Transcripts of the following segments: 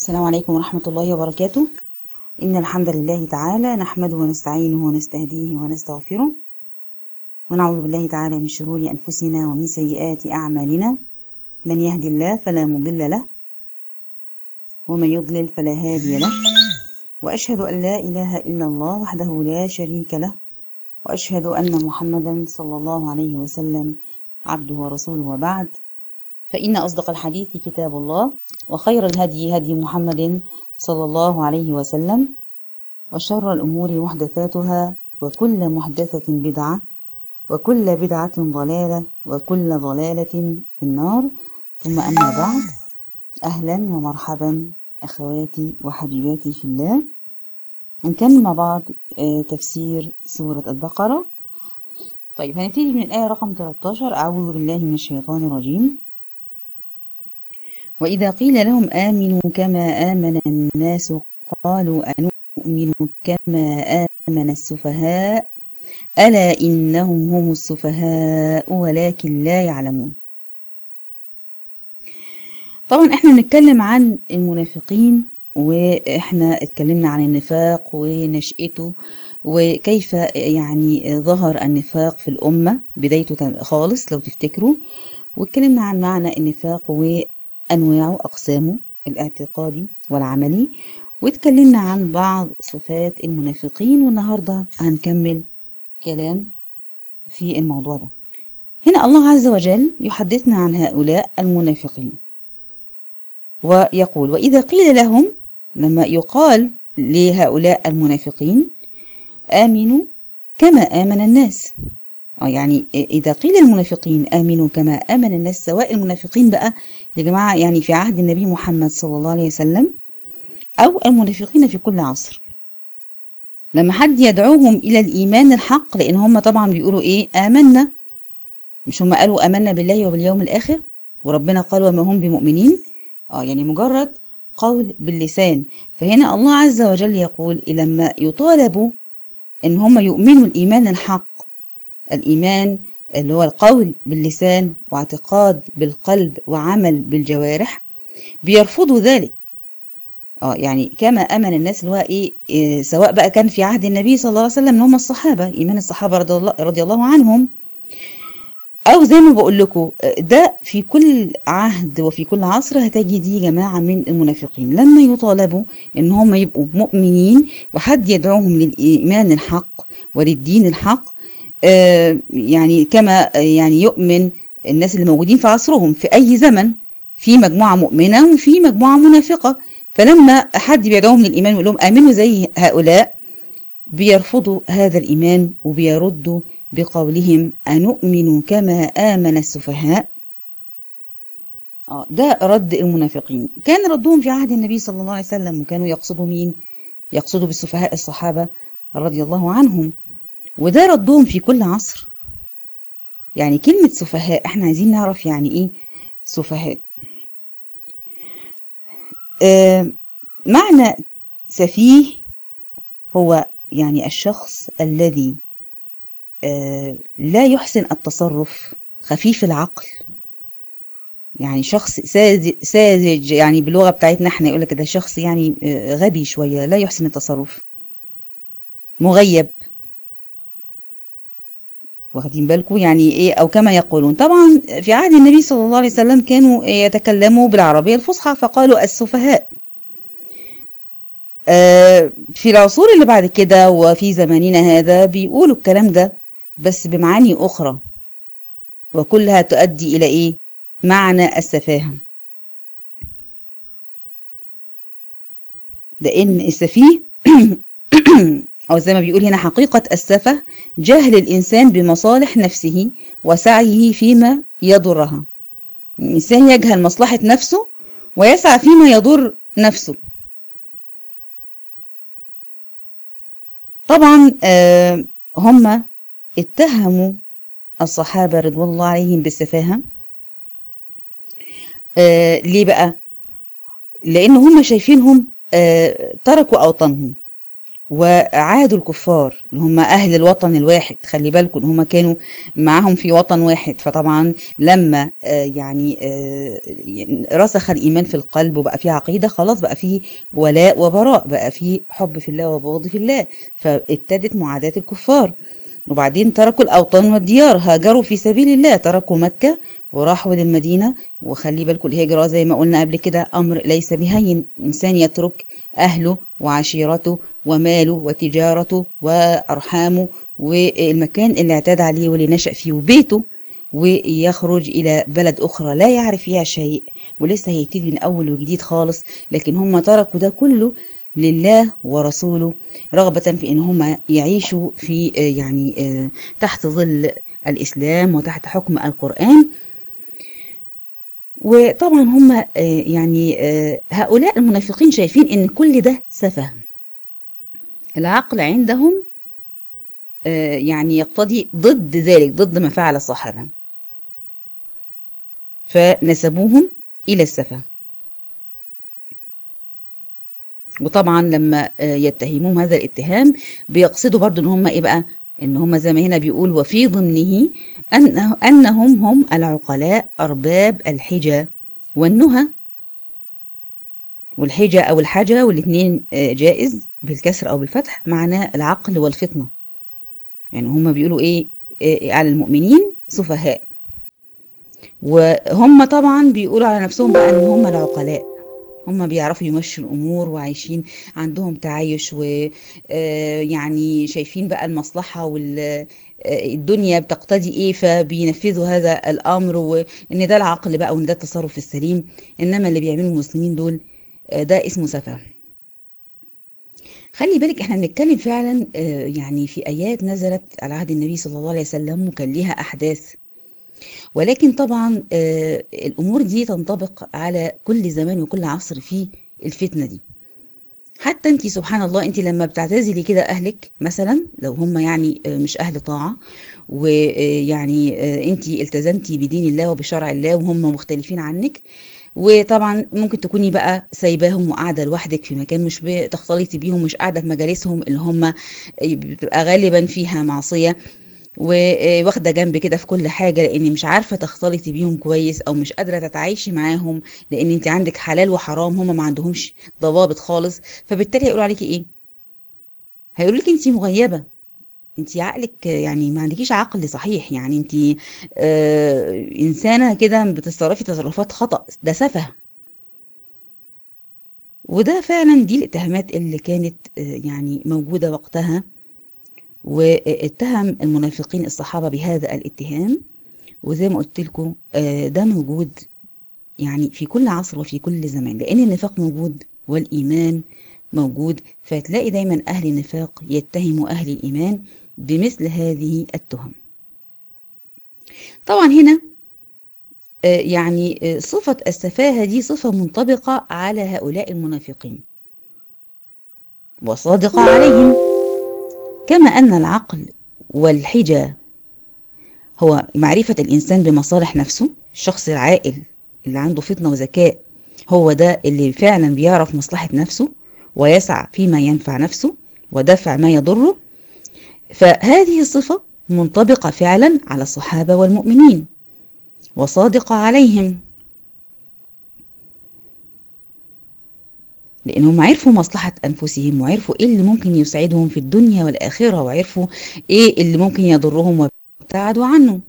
السلام عليكم ورحمة الله وبركاته إن الحمد لله تعالى نحمده ونستعينه ونستهديه ونستغفره ونعوذ بالله تعالى من شرور أنفسنا ومن سيئات أعمالنا من يهدي الله فلا مضل له ومن يضلل فلا هادي له وأشهد أن لا إله إلا الله وحده لا شريك له وأشهد أن محمدا صلى الله عليه وسلم عبده ورسوله وبعد فإن أصدق الحديث كتاب الله وخير الهدي هدي محمد صلى الله عليه وسلم وشر الأمور محدثاتها وكل محدثة بدعة وكل بدعة ضلالة وكل ضلالة في النار ثم أما بعد أهلا ومرحبا أخواتي وحبيباتي في الله هنكمل مع بعض تفسير سورة البقرة طيب هنبتدي من الآية رقم 13 أعوذ بالله من الشيطان الرجيم وإذا قيل لهم آمنوا كما آمن الناس قالوا أنؤمن كما آمن السفهاء ألا إنهم هم السفهاء ولكن لا يعلمون طبعا احنا بنتكلم عن المنافقين واحنا اتكلمنا عن النفاق ونشأته وكيف يعني ظهر النفاق في الأمة بدايته خالص لو تفتكروا واتكلمنا عن معنى النفاق وأنواعه أقسامه الاعتقادي والعملي واتكلمنا عن بعض صفات المنافقين والنهاردة هنكمل كلام في الموضوع ده هنا الله عز وجل يحدثنا عن هؤلاء المنافقين ويقول وإذا قيل لهم لما يقال لهؤلاء المنافقين آمنوا كما آمن الناس يعني إذا قيل المنافقين آمنوا كما آمن الناس سواء المنافقين بقى يا جماعة يعني في عهد النبي محمد صلى الله عليه وسلم أو المنافقين في كل عصر لما حد يدعوهم إلى الإيمان الحق لأن هم طبعا بيقولوا إيه آمنا مش هم قالوا آمنا بالله وباليوم الآخر وربنا قال وما هم بمؤمنين آه يعني مجرد قول باللسان فهنا الله عز وجل يقول لما يطالبوا ان هم يؤمنوا الايمان الحق الايمان اللي هو القول باللسان واعتقاد بالقلب وعمل بالجوارح بيرفضوا ذلك اه يعني كما امن الناس اللي هو ايه, إيه سواء بقى كان في عهد النبي صلى الله عليه وسلم ان هم الصحابه ايمان الصحابه رضي الله, رضي الله عنهم او زي ما بقول لكم ده في كل عهد وفي كل عصر هتجدي جماعه من المنافقين لما يطالبوا ان هم يبقوا مؤمنين وحد يدعوهم للايمان الحق وللدين الحق آه يعني كما يعني يؤمن الناس اللي موجودين في عصرهم في اي زمن في مجموعه مؤمنه وفي مجموعه منافقه فلما حد بيدعوهم للايمان ويقول لهم امنوا زي هؤلاء بيرفضوا هذا الايمان وبيردوا بقولهم أنؤمن كما آمن السفهاء ده رد المنافقين كان ردهم في عهد النبي صلى الله عليه وسلم وكانوا يقصدوا مين يقصدوا بالسفهاء الصحابة رضي الله عنهم وده ردهم في كل عصر يعني كلمة سفهاء احنا عايزين نعرف يعني ايه سفهاء آه معنى سفيه هو يعني الشخص الذي آه لا يحسن التصرف خفيف العقل يعني شخص ساذج يعني باللغة بتاعتنا احنا يقول لك ده شخص يعني آه غبي شوية لا يحسن التصرف مغيب واخدين بالكم يعني ايه او كما يقولون طبعا في عهد النبي صلى الله عليه وسلم كانوا يتكلموا بالعربية الفصحى فقالوا السفهاء آه في العصور اللي بعد كده وفي زماننا هذا بيقولوا الكلام ده بس بمعاني أخرى وكلها تؤدي إلى إيه؟ معنى السفاهة لأن السفيه أو زي ما بيقول هنا حقيقة السفه جهل الإنسان بمصالح نفسه وسعيه فيما يضرها الإنسان يجهل مصلحة نفسه ويسعى فيما يضر نفسه طبعا آه هم اتهموا الصحابة رضوان الله عليهم بالسفاهة آه ليه بقى لأن هم شايفينهم آه تركوا أوطانهم وعادوا الكفار اللي هم أهل الوطن الواحد خلي بالكم إن هم كانوا معاهم في وطن واحد فطبعا لما آه يعني آه رسخ الإيمان في القلب وبقى فيه عقيدة خلاص بقى فيه ولاء وبراء بقى فيه حب في الله وبغض في الله فابتدت معاداة الكفار وبعدين تركوا الأوطان والديار هاجروا في سبيل الله تركوا مكة وراحوا للمدينة وخلي بالكم الهجرة زي ما قلنا قبل كده أمر ليس بهين إنسان يترك أهله وعشيرته وماله وتجارته وأرحامه والمكان اللي اعتاد عليه واللي نشأ فيه وبيته ويخرج إلى بلد أخرى لا يعرف فيها شيء ولسه هيبتدي من أول وجديد خالص لكن هم تركوا ده كله لله ورسوله رغبة في ان هم يعيشوا في يعني تحت ظل الاسلام وتحت حكم القرآن وطبعا هم يعني هؤلاء المنافقين شايفين ان كل ده سفه العقل عندهم يعني يقتضي ضد ذلك ضد ما فعل الصحابة فنسبوهم إلى السفه وطبعا لما يتهموهم هذا الاتهام بيقصدوا برضو ان هم ايه بقى ان هم زي ما هنا بيقول وفي ضمنه أنه انهم هم العقلاء ارباب الحجة والنهى والحجة او الحجة والاثنين جائز بالكسر او بالفتح معناه العقل والفطنة يعني هم بيقولوا ايه, إيه على المؤمنين سفهاء وهم طبعا بيقولوا على نفسهم بقى ان هم العقلاء هم بيعرفوا يمشوا الامور وعايشين عندهم تعايش ويعني شايفين بقى المصلحه والدنيا بتقتضي ايه فبينفذوا هذا الامر وان ده العقل بقى وان ده التصرف السليم انما اللي بيعمله المسلمين دول ده اسمه سفه خلي بالك احنا بنتكلم فعلا يعني في ايات نزلت على عهد النبي صلى الله عليه وسلم وكان ليها احداث ولكن طبعا آه الامور دي تنطبق على كل زمان وكل عصر في الفتنه دي حتى انت سبحان الله انت لما بتعتزلي كده اهلك مثلا لو هم يعني آه مش اهل طاعه ويعني آه انت التزمتي بدين الله وبشرع الله وهم مختلفين عنك وطبعا ممكن تكوني بقى سايباهم وقاعده لوحدك في مكان مش بتختلطي بيهم مش قاعده في مجالسهم اللي هم بتبقى غالبا فيها معصيه وواخده جنب كده في كل حاجه لان مش عارفه تختلطي بيهم كويس او مش قادره تتعايشي معاهم لان انت عندك حلال وحرام هم ما عندهمش ضوابط خالص فبالتالي هيقولوا عليكي ايه هيقولوا لك انت مغيبه انت عقلك يعني ما عندكيش عقل صحيح يعني انت آه انسانه كده بتتصرفي تصرفات خطا ده سفه وده فعلا دي الاتهامات اللي كانت آه يعني موجوده وقتها واتهم المنافقين الصحابة بهذا الاتهام وزي ما قلت لكم ده موجود يعني في كل عصر وفي كل زمان لأن النفاق موجود والإيمان موجود فتلاقي دايما أهل النفاق يتهموا أهل الإيمان بمثل هذه التهم طبعا هنا يعني صفة السفاهة دي صفة منطبقة على هؤلاء المنافقين وصادقة عليهم كما أن العقل والحجة هو معرفة الإنسان بمصالح نفسه الشخص العاقل اللي عنده فطنة وذكاء هو ده اللي فعلا بيعرف مصلحة نفسه ويسعى فيما ينفع نفسه ودفع ما يضره فهذه الصفة منطبقة فعلا على الصحابة والمؤمنين وصادقة عليهم لانهم عرفوا مصلحة انفسهم وعرفوا ايه اللي ممكن يسعدهم في الدنيا والاخرة وعرفوا ايه اللي ممكن يضرهم وابتعدوا عنه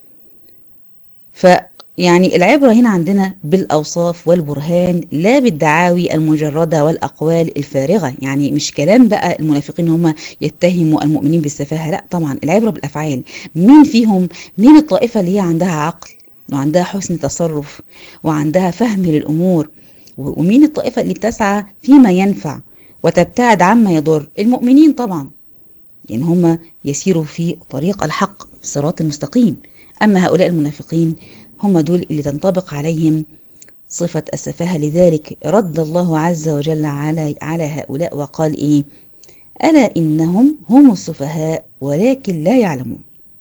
فيعني العبرة هنا عندنا بالاوصاف والبرهان لا بالدعاوي المجردة والاقوال الفارغة يعني مش كلام بقى المنافقين هم يتهموا المؤمنين بالسفاهة لا طبعا العبرة بالافعال مين فيهم مين الطائفة اللي هي عندها عقل وعندها حسن تصرف وعندها فهم للامور ومين الطائفة اللي بتسعى فيما ينفع وتبتعد عما يضر المؤمنين طبعا يعني هم يسيروا في طريق الحق الصراط المستقيم أما هؤلاء المنافقين هم دول اللي تنطبق عليهم صفة السفاهة لذلك رد الله عز وجل على على هؤلاء وقال إيه ألا إنهم هم السفهاء ولكن لا يعلمون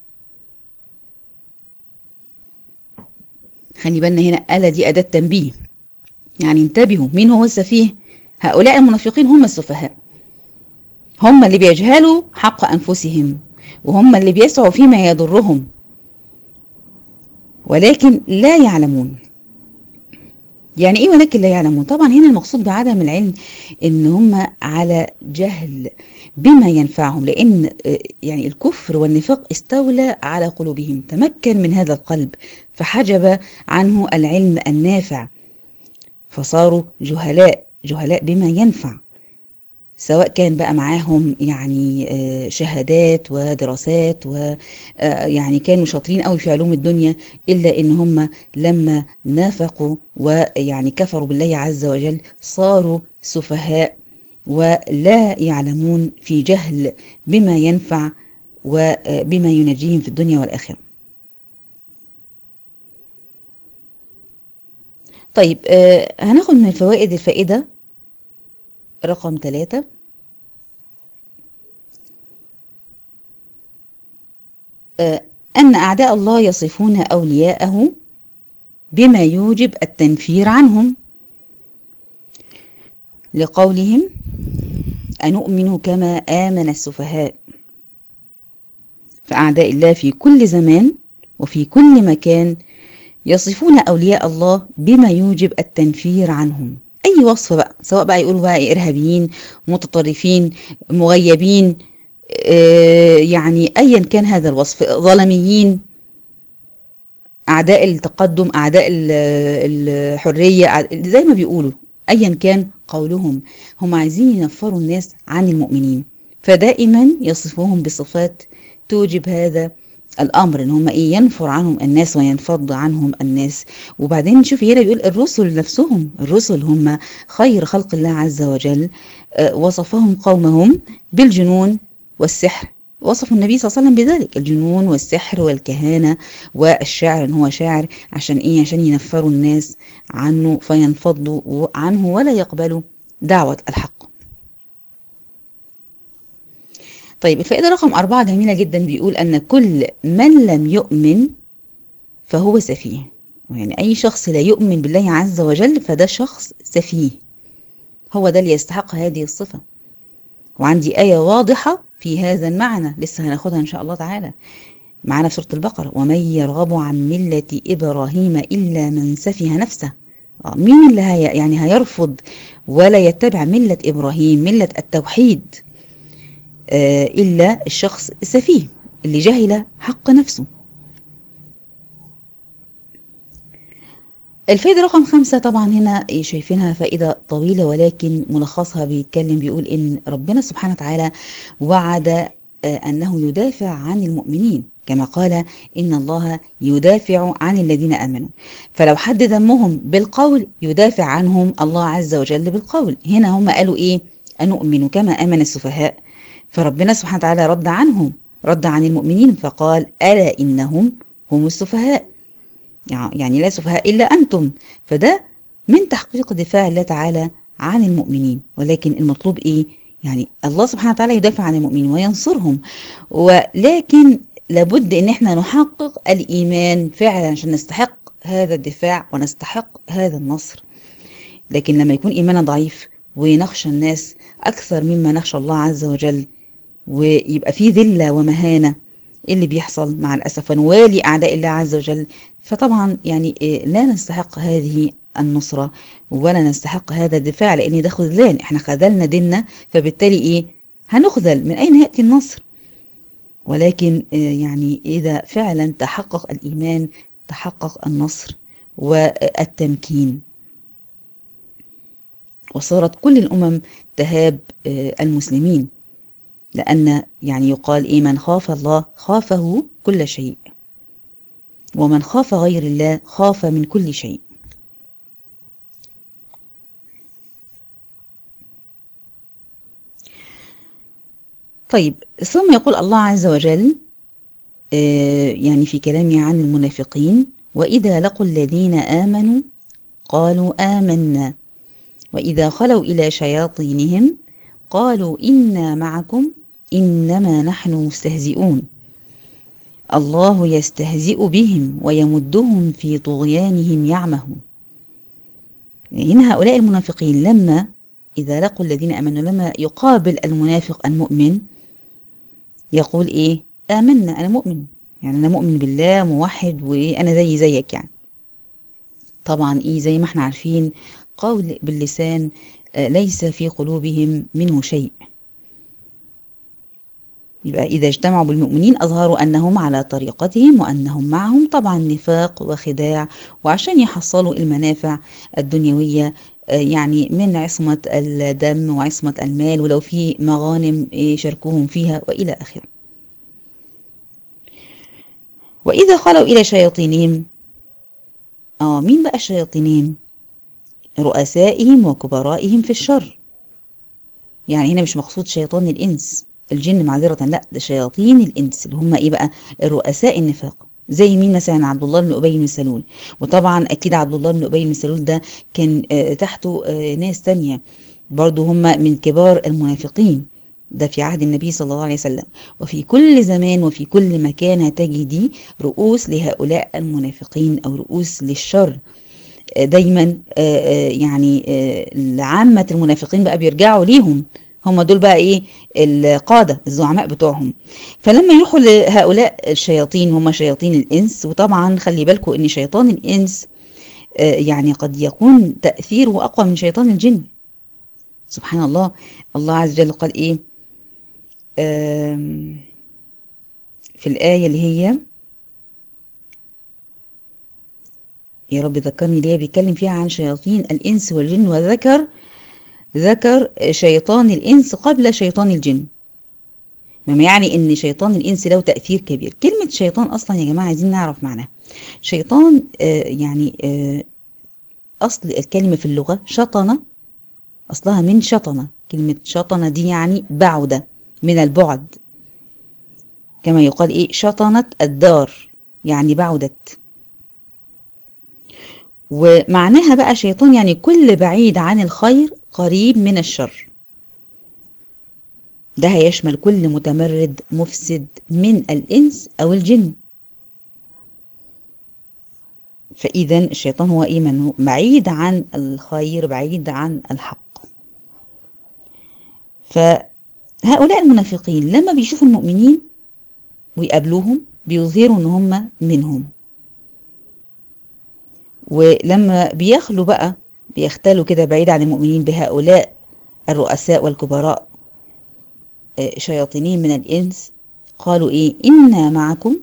خلي بالنا هنا ألا دي أداة تنبيه يعني انتبهوا مين هو السفيه هؤلاء المنافقين هم السفهاء هم اللي بيجهلوا حق أنفسهم وهم اللي بيسعوا فيما يضرهم ولكن لا يعلمون يعني ايه ولكن لا يعلمون طبعا هنا المقصود بعدم العلم ان هم على جهل بما ينفعهم لان يعني الكفر والنفاق استولى على قلوبهم تمكن من هذا القلب فحجب عنه العلم النافع فصاروا جهلاء جهلاء بما ينفع سواء كان بقى معاهم يعني شهادات ودراسات ويعني كانوا شاطرين قوي في علوم الدنيا الا ان هم لما نافقوا ويعني كفروا بالله عز وجل صاروا سفهاء ولا يعلمون في جهل بما ينفع وبما ينجيهم في الدنيا والاخره. طيب هناخد من الفوائد الفائده رقم ثلاثة أن أعداء الله يصفون أولياءه بما يوجب التنفير عنهم لقولهم أنؤمن كما آمن السفهاء فأعداء الله في كل زمان وفي كل مكان يصفون أولياء الله بما يوجب التنفير عنهم اي وصف بقى سواء بقى يقولوا بقى ارهابيين متطرفين مغيبين آه يعني ايا كان هذا الوصف ظلميين اعداء التقدم اعداء الحريه زي ما بيقولوا ايا كان قولهم هم عايزين ينفروا الناس عن المؤمنين فدائما يصفوهم بصفات توجب هذا الامر ان هم ايه ينفر عنهم الناس وينفض عنهم الناس وبعدين نشوف هنا بيقول الرسل نفسهم الرسل هم خير خلق الله عز وجل وصفهم قومهم بالجنون والسحر وصفوا النبي صلى الله عليه وسلم بذلك الجنون والسحر والكهانة والشعر ان هو شاعر عشان ايه عشان ينفروا الناس عنه فينفضوا عنه ولا يقبلوا دعوة الحق طيب الفائدة رقم أربعة جميلة جدا بيقول أن كل من لم يؤمن فهو سفيه يعني أي شخص لا يؤمن بالله عز وجل فده شخص سفيه هو ده اللي يستحق هذه الصفة وعندي آية واضحة في هذا المعنى لسه هناخدها إن شاء الله تعالى معنا في سورة البقرة ومن يرغب عن ملة إبراهيم إلا من سفه نفسه مين اللي هي يعني هيرفض ولا يتبع ملة إبراهيم ملة التوحيد إلا الشخص السفيه اللي جهل حق نفسه الفائدة رقم خمسة طبعا هنا شايفينها فائدة طويلة ولكن ملخصها بيتكلم بيقول إن ربنا سبحانه وتعالى وعد أنه يدافع عن المؤمنين كما قال إن الله يدافع عن الذين آمنوا فلو حد ذمهم بالقول يدافع عنهم الله عز وجل بالقول هنا هم قالوا إيه أنؤمن كما آمن السفهاء فربنا سبحانه وتعالى رد عنهم رد عن المؤمنين فقال ألا إنهم هم السفهاء يعني لا سفهاء إلا أنتم فده من تحقيق دفاع الله تعالى عن المؤمنين ولكن المطلوب إيه يعني الله سبحانه وتعالى يدافع عن المؤمنين وينصرهم ولكن لابد ان احنا نحقق الايمان فعلا عشان نستحق هذا الدفاع ونستحق هذا النصر لكن لما يكون ايماننا ضعيف ونخشى الناس اكثر مما نخشى الله عز وجل ويبقى في ذله ومهانه اللي بيحصل مع الاسف ونوالي اعداء الله عز وجل فطبعا يعني لا نستحق هذه النصرة ولا نستحق هذا الدفاع لأن ده خذلان احنا خذلنا ديننا فبالتالي ايه هنخذل من أين يأتي النصر ولكن يعني إذا فعلا تحقق الإيمان تحقق النصر والتمكين وصارت كل الأمم تهاب المسلمين لأن يعني يقال إيه من خاف الله خافه كل شيء ومن خاف غير الله خاف من كل شيء طيب ثم يقول الله عز وجل يعني في كلامه عن المنافقين وإذا لقوا الذين آمنوا قالوا آمنا وإذا خلوا إلى شياطينهم قالوا إنا معكم إنما نحن مستهزئون الله يستهزئ بهم ويمدهم في طغيانهم يعمهون إن هؤلاء المنافقين لما إذا لقوا الذين آمنوا لما يقابل المنافق المؤمن يقول إيه آمنا أنا مؤمن يعني أنا مؤمن بالله موحد وأنا زي زيك يعني طبعا إيه زي ما احنا عارفين قول باللسان ليس في قلوبهم منه شيء يبقى إذا اجتمعوا بالمؤمنين أظهروا أنهم على طريقتهم وأنهم معهم طبعا نفاق وخداع وعشان يحصلوا المنافع الدنيوية يعني من عصمة الدم وعصمة المال ولو في مغانم يشاركوهم فيها وإلى آخره وإذا خلوا إلى شياطينهم آه مين بقى الشياطينين رؤسائهم وكبرائهم في الشر يعني هنا مش مقصود شيطان الإنس الجن معذرة لا ده شياطين الإنس اللي هم إيه بقى الرؤساء النفاق زي مين مثلا عبد الله بن أبي بن سلول وطبعا أكيد عبد الله بن أبي بن سلول ده كان تحته ناس تانية برضو هم من كبار المنافقين ده في عهد النبي صلى الله عليه وسلم وفي كل زمان وفي كل مكان تجدي رؤوس لهؤلاء المنافقين أو رؤوس للشر دايما يعني عامة المنافقين بقى بيرجعوا ليهم هم دول بقى ايه القادة الزعماء بتوعهم فلما يروحوا لهؤلاء الشياطين هم شياطين الإنس وطبعا خلي بالكم ان شيطان الإنس يعني قد يكون تأثيره أقوى من شيطان الجن سبحان الله الله عز وجل قال ايه في الآية اللي هي يا رب ذكرني ليه بيتكلم فيها عن شياطين الإنس والجن وذكر ذكر شيطان الإنس قبل شيطان الجن مما يعني ان شيطان الإنس له تأثير كبير كلمة شيطان أصلا يا جماعة عايزين نعرف معناها شيطان آه يعني آه أصل الكلمة في اللغة شطنة أصلها من شطنة كلمة شطنة دي يعني بعدة من البعد كما يقال إيه شطنت الدار يعني بعدت ومعناها بقى شيطان يعني كل بعيد عن الخير قريب من الشر ده هيشمل كل متمرد مفسد من الإنس أو الجن فإذا الشيطان هو إيمان بعيد عن الخير بعيد عن الحق فهؤلاء المنافقين لما بيشوفوا المؤمنين ويقابلوهم بيظهروا ان هم منهم ولما بيخلوا بقى بيختلوا كده بعيد عن المؤمنين بهؤلاء الرؤساء والكبراء شياطينين من الإنس قالوا إيه إنا معكم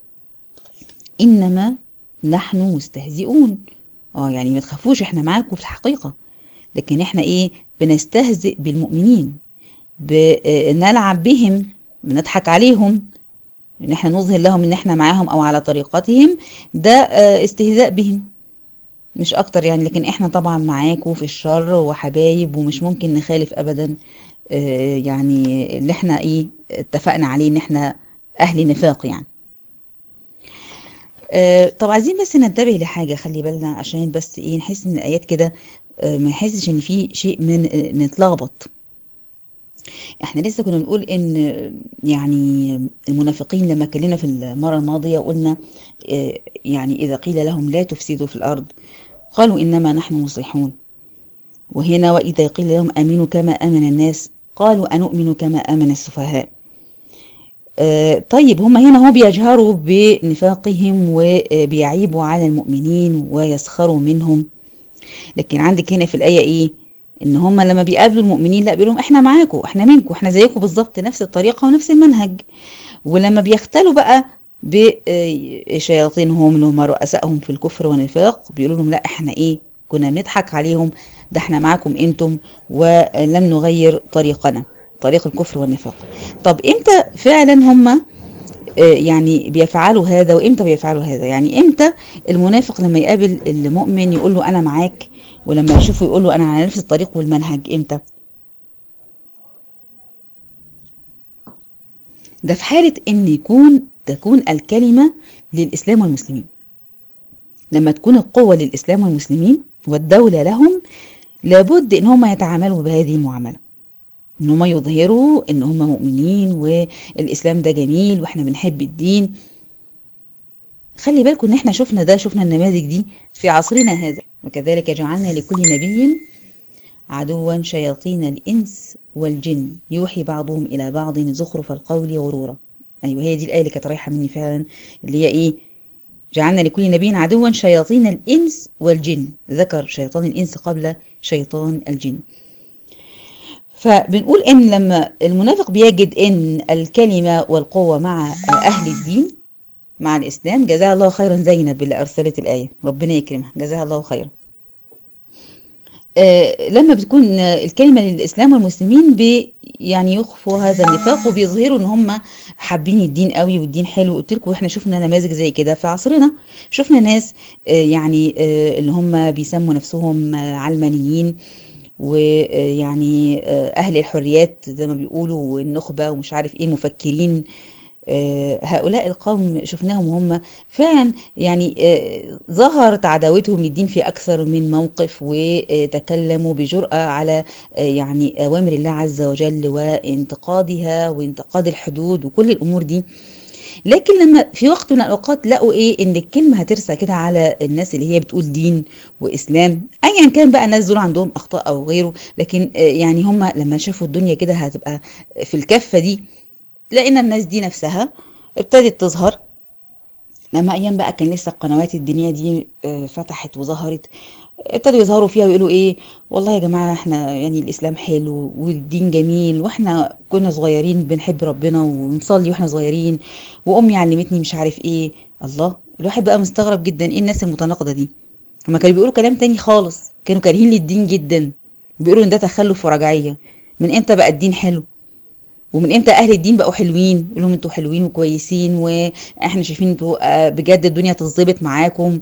إنما نحن مستهزئون اه يعني ما تخافوش احنا معاكم في الحقيقة لكن احنا ايه بنستهزئ بالمؤمنين بنلعب بهم بنضحك عليهم ان احنا نظهر لهم ان احنا معاهم او على طريقتهم ده استهزاء بهم مش اكتر يعني لكن احنا طبعا معاكم في الشر وحبايب ومش ممكن نخالف ابدا يعني اللي احنا ايه اتفقنا عليه ان احنا اهل نفاق يعني طب عايزين بس ننتبه لحاجة خلي بالنا عشان بس ايه نحس ان الايات كده ما نحسش ان في شيء من نتلخبط احنا لسه كنا بنقول ان يعني المنافقين لما اتكلمنا في المره الماضيه وقلنا يعني اذا قيل لهم لا تفسدوا في الارض قالوا انما نحن مصلحون وهنا واذا قيل لهم امنوا كما امن الناس قالوا انؤمن كما امن السفهاء طيب هم هنا هو بيجهروا بنفاقهم وبيعيبوا على المؤمنين ويسخروا منهم لكن عندك هنا في الايه ايه ان هم لما بيقابلوا المؤمنين لا بيقولوا احنا معاكم احنا منكم احنا زيكم بالظبط نفس الطريقه ونفس المنهج ولما بيختلوا بقى بشياطينهم اللي هم رؤسائهم في الكفر والنفاق بيقولوا لهم لا احنا ايه كنا بنضحك عليهم ده احنا معاكم انتم ولم نغير طريقنا طريق الكفر والنفاق طب امتى فعلا هم يعني بيفعلوا هذا وامتى بيفعلوا هذا يعني امتى المنافق لما يقابل المؤمن يقول له انا معاك ولما يشوفه يقول له انا على نفس الطريق والمنهج امتى ده في حالة ان يكون تكون الكلمة للإسلام والمسلمين لما تكون القوة للإسلام والمسلمين والدولة لهم لابد ان هم يتعاملوا بهذه المعاملة ان هم يظهروا ان هم مؤمنين والإسلام ده جميل واحنا بنحب الدين خلي بالكم ان احنا شفنا ده شفنا النماذج دي في عصرنا هذا وكذلك جعلنا لكل نبي عدوا شياطين الإنس والجن يوحي بعضهم إلى بعض زخرف القول غرورا أيوة هي دي الآية اللي كانت رايحة مني فعلا اللي هي إيه جعلنا لكل نبي عدوا شياطين الإنس والجن ذكر شيطان الإنس قبل شيطان الجن فبنقول إن لما المنافق بيجد إن الكلمة والقوة مع أهل الدين مع الإسلام جزاها الله خيرا زينب اللي أرسلت الآية ربنا يكرمها جزاها الله خيرا آه لما بتكون الكلمة للإسلام والمسلمين بي يعني يخفوا هذا النفاق وبيظهروا ان هم حابين الدين قوي والدين حلو قلت لكم احنا شفنا نماذج زي كده في عصرنا شفنا ناس آه يعني آه اللي هم بيسموا نفسهم علمانيين ويعني اهل الحريات زي ما بيقولوا والنخبه ومش عارف ايه مفكرين هؤلاء القوم شفناهم هم فعلا يعني ظهرت عداوتهم للدين في أكثر من موقف وتكلموا بجرأة على يعني أوامر الله عز وجل وانتقادها وانتقاد الحدود وكل الأمور دي لكن لما في وقت من الأوقات لقوا إيه إن الكلمة هترسى كده على الناس اللي هي بتقول دين وإسلام أيا كان بقى الناس دول عندهم أخطاء أو غيره لكن يعني هم لما شافوا الدنيا كده هتبقى في الكفة دي لقينا الناس دي نفسها ابتدت تظهر لما ايام بقى كان لسه القنوات الدينيه دي فتحت وظهرت ابتدوا يظهروا فيها ويقولوا ايه والله يا جماعه احنا يعني الاسلام حلو والدين جميل واحنا كنا صغيرين بنحب ربنا ونصلي واحنا صغيرين وامي علمتني مش عارف ايه الله الواحد بقى مستغرب جدا ايه الناس المتناقضه دي هما كانوا بيقولوا كلام تاني خالص كانوا كارهين للدين جدا بيقولوا ان ده تخلف ورجعيه من امتى بقى الدين حلو ومن امتى اهل الدين بقوا حلوين يقول لهم انتوا حلوين وكويسين واحنا شايفين انتوا بجد الدنيا تظبط معاكم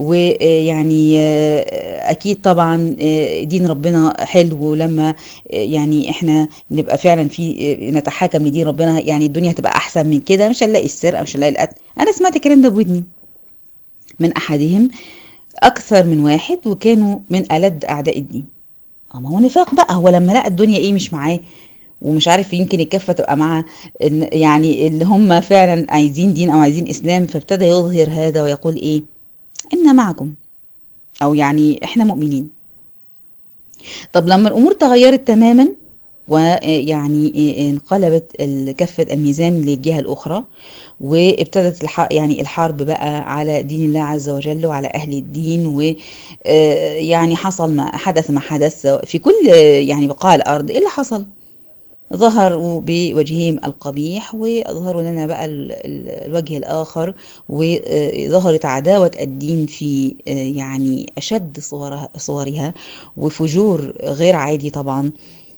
ويعني اكيد طبعا دين ربنا حلو ولما يعني احنا نبقى فعلا في نتحاكم لدين ربنا يعني الدنيا هتبقى احسن من كده مش هنلاقي السرقه مش هنلاقي القتل انا سمعت الكلام ده بودني من احدهم اكثر من واحد وكانوا من الد اعداء الدين اما هو نفاق بقى هو لما لقى الدنيا ايه مش معاه ومش عارف يمكن الكفه تبقى مع يعني اللي هم فعلا عايزين دين او عايزين اسلام فابتدى يظهر هذا ويقول ايه انا معكم او يعني احنا مؤمنين طب لما الامور تغيرت تماما ويعني انقلبت كفة الميزان للجهة الأخرى وابتدت الح... يعني الحرب بقى على دين الله عز وجل وعلى أهل الدين ويعني حصل ما حدث ما حدث في كل يعني بقاع الأرض إيه اللي حصل؟ ظهروا بوجههم القبيح وظهروا لنا بقى الوجه الآخر وظهرت عداوة الدين في يعني أشد صورها, صورها وفجور غير عادي طبعا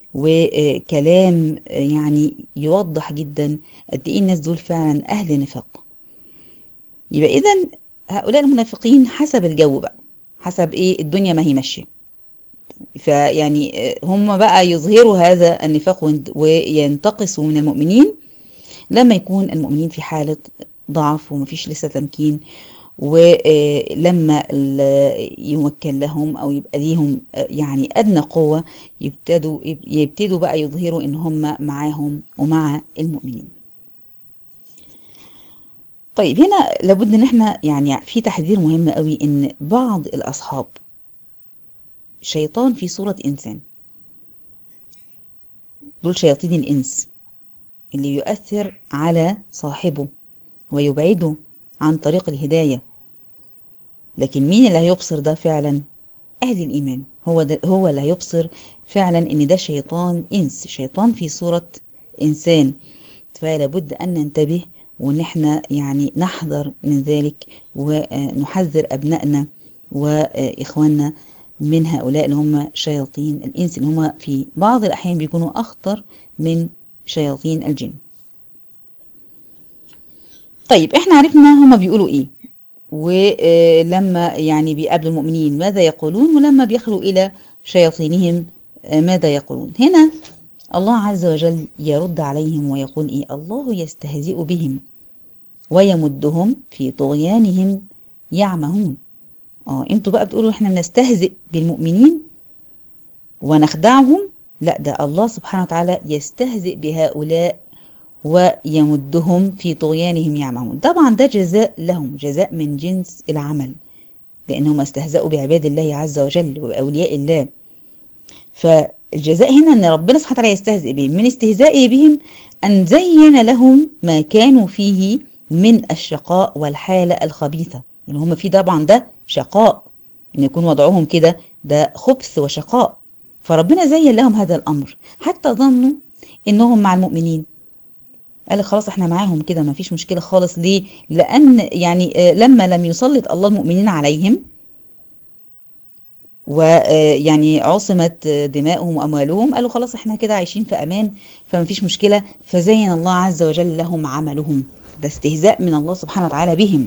وكلام يعني يوضح جدا قد ايه الناس دول فعلا اهل نفاق يبقى اذا هؤلاء المنافقين حسب الجو بقى حسب ايه الدنيا ما هي ماشيه فيعني هم بقى يظهروا هذا النفاق وينتقصوا من المؤمنين لما يكون المؤمنين في حالة ضعف ومفيش لسه تمكين ولما يمكن لهم او يبقى ليهم يعني ادنى قوة يبتدوا يبتدوا بقى يظهروا ان هم معاهم ومع المؤمنين طيب هنا لابد ان احنا يعني في تحذير مهم قوي ان بعض الاصحاب شيطان في صورة إنسان دول شياطين الإنس اللي يؤثر على صاحبه ويبعده عن طريق الهداية لكن مين اللي هيبصر ده فعلا أهل الإيمان هو, ده هو اللي هيبصر فعلا إن ده شيطان إنس شيطان في صورة إنسان فلا بد أن ننتبه وإن احنا يعني نحذر من ذلك ونحذر أبنائنا وإخواننا من هؤلاء اللي هم شياطين الإنس اللي هم في بعض الأحيان بيكونوا أخطر من شياطين الجن طيب احنا عرفنا هم بيقولوا ايه ولما يعني بيقابلوا المؤمنين ماذا يقولون ولما بيخلوا إلى شياطينهم ماذا يقولون هنا الله عز وجل يرد عليهم ويقول ايه الله يستهزئ بهم ويمدهم في طغيانهم يعمهون اه انتوا بقى بتقولوا احنا بنستهزئ بالمؤمنين ونخدعهم لا ده الله سبحانه وتعالى يستهزئ بهؤلاء ويمدهم في طغيانهم يعمهون طبعا ده جزاء لهم جزاء من جنس العمل لأنهم استهزأوا بعباد الله عز وجل وأولياء الله فالجزاء هنا أن ربنا سبحانه وتعالى يستهزئ بهم من استهزائه بهم أن زين لهم ما كانوا فيه من الشقاء والحالة الخبيثة اللي هم فيه طبعا ده شقاء ان يكون وضعهم كده ده خبث وشقاء فربنا زين لهم هذا الامر حتى ظنوا انهم مع المؤمنين قال خلاص احنا معاهم كده ما فيش مشكله خالص ليه لان يعني لما لم يسلط الله المؤمنين عليهم ويعني عصمت دماؤهم واموالهم قالوا خلاص احنا كده عايشين في امان فما فيش مشكله فزين الله عز وجل لهم عملهم ده استهزاء من الله سبحانه وتعالى بهم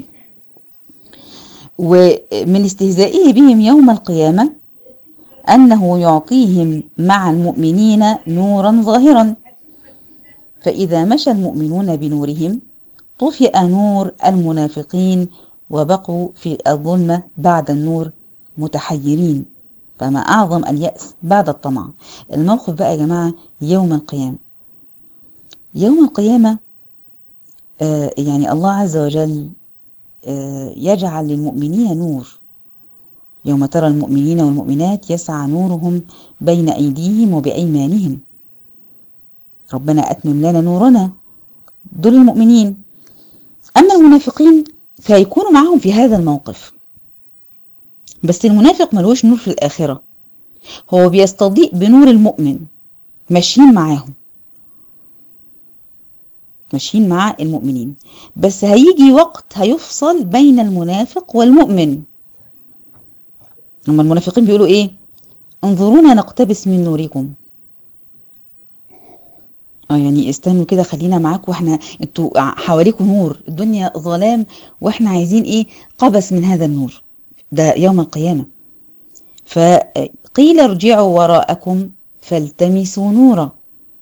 ومن استهزائه بهم يوم القيامة أنه يعطيهم مع المؤمنين نورا ظاهرا فإذا مشى المؤمنون بنورهم طفئ نور المنافقين وبقوا في الظلمة بعد النور متحيرين فما أعظم اليأس بعد الطمع الموقف بقى يا جماعة يوم القيامة يوم القيامة آه يعني الله عز وجل يجعل للمؤمنين نور يوم ترى المؤمنين والمؤمنات يسعى نورهم بين أيديهم وبأيمانهم ربنا أتمم لنا نورنا دول المؤمنين أما المنافقين فيكونوا معهم في هذا الموقف بس المنافق ملوش نور في الآخرة هو بيستضيء بنور المؤمن ماشيين معاهم ماشيين مع المؤمنين بس هيجي وقت هيفصل بين المنافق والمؤمن هما المنافقين بيقولوا ايه انظرونا نقتبس من نوركم اه يعني استنوا كده خلينا معاكم واحنا انتوا حواليكم نور الدنيا ظلام واحنا عايزين ايه قبس من هذا النور ده يوم القيامة فقيل ارجعوا وراءكم فالتمسوا نورا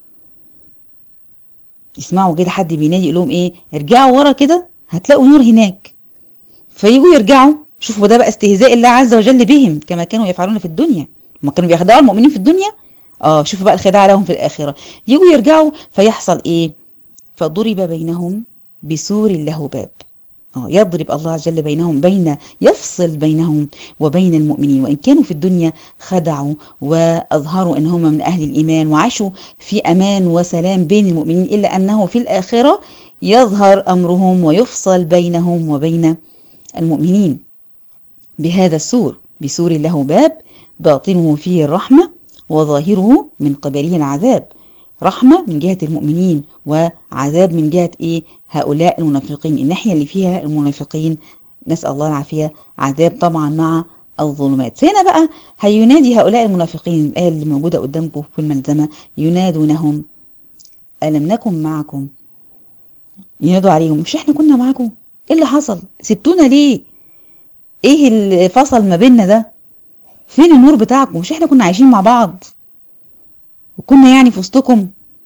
يسمعوا كده حد بينادي يقول لهم ايه ارجعوا ورا كده هتلاقوا نور هناك فيجوا يرجعوا شوفوا ده بقى استهزاء الله عز وجل بهم كما كانوا يفعلون في الدنيا هم كانوا بيخدعوا المؤمنين في الدنيا اه شوفوا بقى الخداع لهم في الآخرة يجوا يرجعوا فيحصل ايه فضرب بينهم بسور له باب اه يضرب الله عز وجل بينهم بين يفصل بينهم وبين المؤمنين وإن كانوا في الدنيا خدعوا وأظهروا أن هم من أهل الإيمان وعاشوا في أمان وسلام بين المؤمنين إلا أنه في الآخرة يظهر أمرهم ويفصل بينهم وبين المؤمنين بهذا السور بسور له باب باطنه فيه الرحمة وظاهره من قبله العذاب رحمة من جهة المؤمنين وعذاب من جهة إيه هؤلاء المنافقين الناحية اللي فيها المنافقين نسأل الله العافية عذاب طبعا مع الظلمات هنا بقى هينادي هؤلاء المنافقين الآية اللي موجودة قدامكم في الملزمة ينادونهم ألم نكن معكم ينادوا عليهم مش احنا كنا معكم ايه اللي حصل سبتونا ليه ايه اللي فصل ما بيننا ده فين النور بتاعكم مش احنا كنا عايشين مع بعض وكنا يعني في وسطكم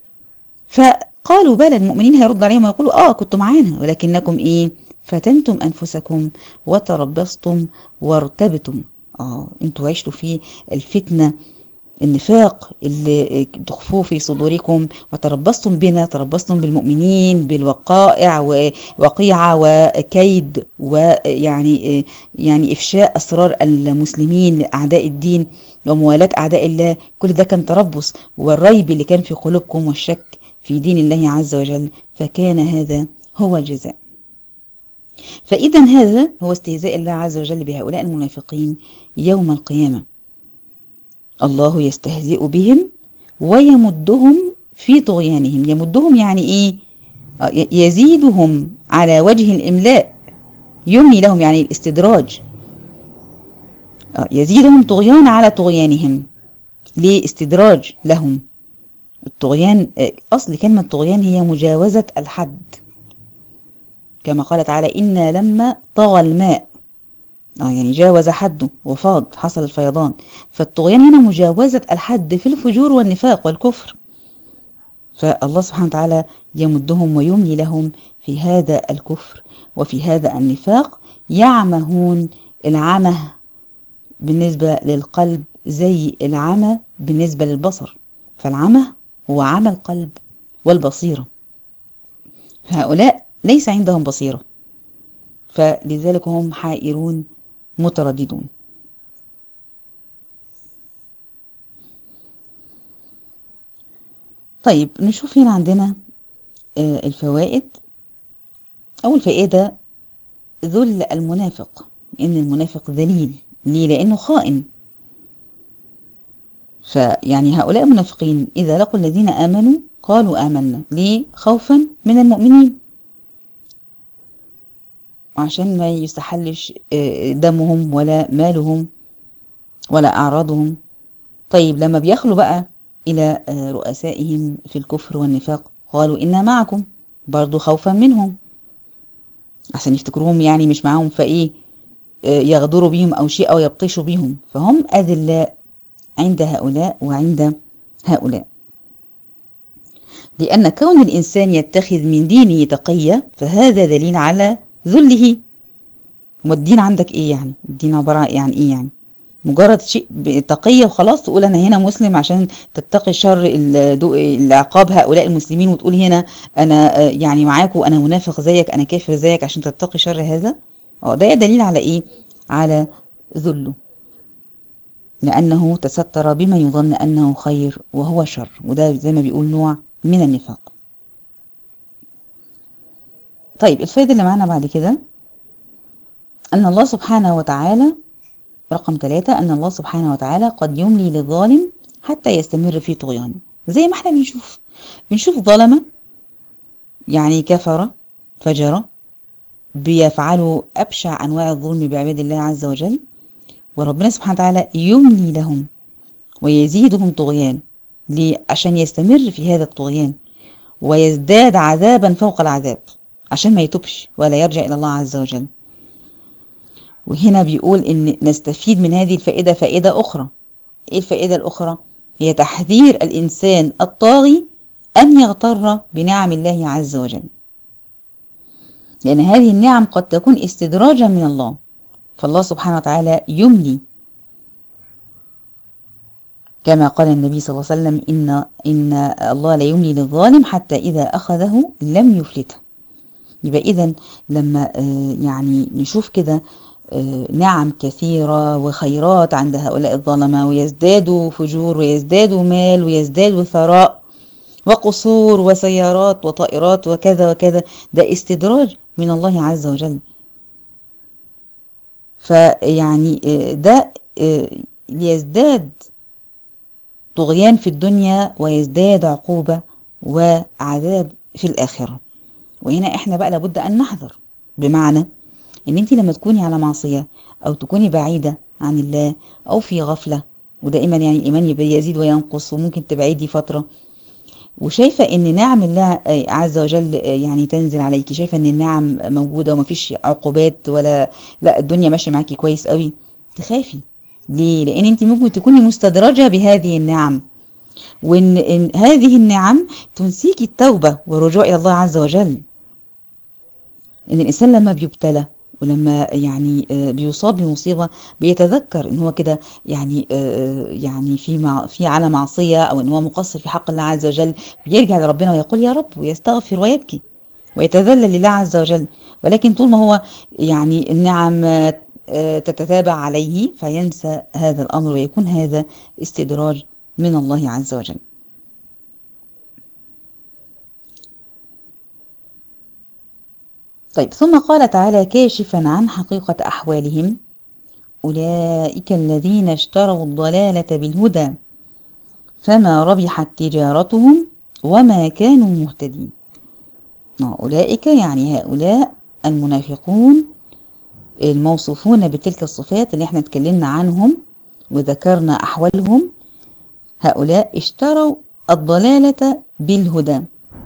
فقالوا بلى المؤمنين هيرد عليهم ويقولوا اه كنتوا معانا ولكنكم ايه فتنتم انفسكم وتربصتم وارتبتم اه انتوا عشتوا في الفتنه النفاق اللي تخفوه في صدوركم وتربصتم بنا تربصتم بالمؤمنين بالوقائع ووقيعة وكيد ويعني يعني إفشاء أسرار المسلمين لأعداء الدين وموالاة أعداء الله كل ده كان تربص والريب اللي كان في قلوبكم والشك في دين الله عز وجل فكان هذا هو الجزاء فإذا هذا هو استهزاء الله عز وجل بهؤلاء المنافقين يوم القيامة الله يستهزئ بهم ويمدهم في طغيانهم يمدهم يعني ايه يزيدهم على وجه الاملاء يملي لهم يعني الاستدراج يزيدهم طغيان على طغيانهم ليه استدراج لهم الطغيان اصل كلمة طغيان هي مجاوزة الحد كما قال تعالى إنا لما طغى الماء اه يعني جاوز حده وفاض حصل الفيضان فالطغيان هنا مجاوزة الحد في الفجور والنفاق والكفر فالله سبحانه وتعالى يمدهم ويملي لهم في هذا الكفر وفي هذا النفاق يعمهون العمى بالنسبة للقلب زي العمى بالنسبة للبصر فالعمى هو عمى القلب والبصيرة فهؤلاء ليس عندهم بصيرة فلذلك هم حائرون مترددون طيب نشوف هنا عندنا الفوائد أول فائدة ذل المنافق إن المنافق ذليل ليه لأنه خائن فيعني هؤلاء المنافقين إذا لقوا الذين آمنوا قالوا آمنا ليه خوفا من المؤمنين عشان ما يستحلش دمهم ولا مالهم ولا أعراضهم طيب لما بيخلوا بقى إلى رؤسائهم في الكفر والنفاق قالوا إنا معكم برضو خوفا منهم عشان يفتكروهم يعني مش معاهم فإيه يغدروا بهم أو شيء أو يبطشوا بهم فهم أذلاء عند هؤلاء وعند هؤلاء لأن كون الإنسان يتخذ من دينه تقية فهذا دليل على ذله والدين عندك إيه يعني الدين عبارة يعني إيه يعني مجرد شيء تقية وخلاص تقول أنا هنا مسلم عشان تتقي شر العقاب هؤلاء المسلمين وتقول هنا أنا يعني معاك وأنا منافق زيك أنا كافر زيك عشان تتقي شر هذا اه ده دليل على إيه على ذله لأنه تستر بما يظن أنه خير وهو شر وده زي ما بيقول نوع من النفاق طيب الفائدة اللي معانا بعد كده أن الله سبحانه وتعالى رقم ثلاثة أن الله سبحانه وتعالى قد يملي للظالم حتى يستمر في طغيانه زي ما احنا بنشوف بنشوف ظلمة يعني كفر فجر بيفعلوا أبشع أنواع الظلم بعباد الله عز وجل وربنا سبحانه وتعالى يملي لهم ويزيدهم طغيان عشان يستمر في هذا الطغيان ويزداد عذابا فوق العذاب عشان ما يتوبش ولا يرجع إلى الله عز وجل وهنا بيقول إن نستفيد من هذه الفائدة فائدة أخرى إيه الفائدة الأخرى؟ هي تحذير الإنسان الطاغي أن يغتر بنعم الله عز وجل لأن هذه النعم قد تكون استدراجا من الله فالله سبحانه وتعالى يملي كما قال النبي صلى الله عليه وسلم إن, إن الله لا يملي للظالم حتى إذا أخذه لم يفلته يبقى إذا لما يعني نشوف كده نعم كثيرة وخيرات عند هؤلاء الظلمة ويزدادوا فجور ويزدادوا مال ويزدادوا ثراء وقصور وسيارات وطائرات وكذا وكذا ده استدراج من الله عز وجل فيعني ده ليزداد طغيان في الدنيا ويزداد عقوبة وعذاب في الآخرة وهنا احنا بقى لابد أن نحذر بمعنى ان انت لما تكوني على معصية او تكوني بعيدة عن الله او في غفلة ودائما يعني الايمان يزيد وينقص وممكن تبعدي فترة وشايفة ان نعم الله عز وجل يعني تنزل عليكي شايفة ان النعم موجودة ومفيش عقوبات ولا لا الدنيا ماشية معاكي كويس قوي تخافي ليه لان انت ممكن تكوني مستدرجة بهذه النعم وان إن هذه النعم تنسيكي التوبة والرجوع الى الله عز وجل ان الانسان لما بيبتلى ولما يعني بيصاب بمصيبة بيتذكر ان هو كده يعني يعني في مع في على معصية او ان هو مقصر في حق الله عز وجل بيرجع لربنا ويقول يا رب ويستغفر ويبكي ويتذلل لله عز وجل ولكن طول ما هو يعني النعم تتتابع عليه فينسى هذا الامر ويكون هذا استدراج من الله عز وجل طيب ثم قال تعالى كاشفا عن حقيقة أحوالهم أولئك الذين اشتروا الضلالة بالهدى فما ربحت تجارتهم وما كانوا مهتدين أولئك يعني هؤلاء المنافقون الموصوفون بتلك الصفات اللي احنا اتكلمنا عنهم وذكرنا أحوالهم هؤلاء اشتروا الضلالة بالهدى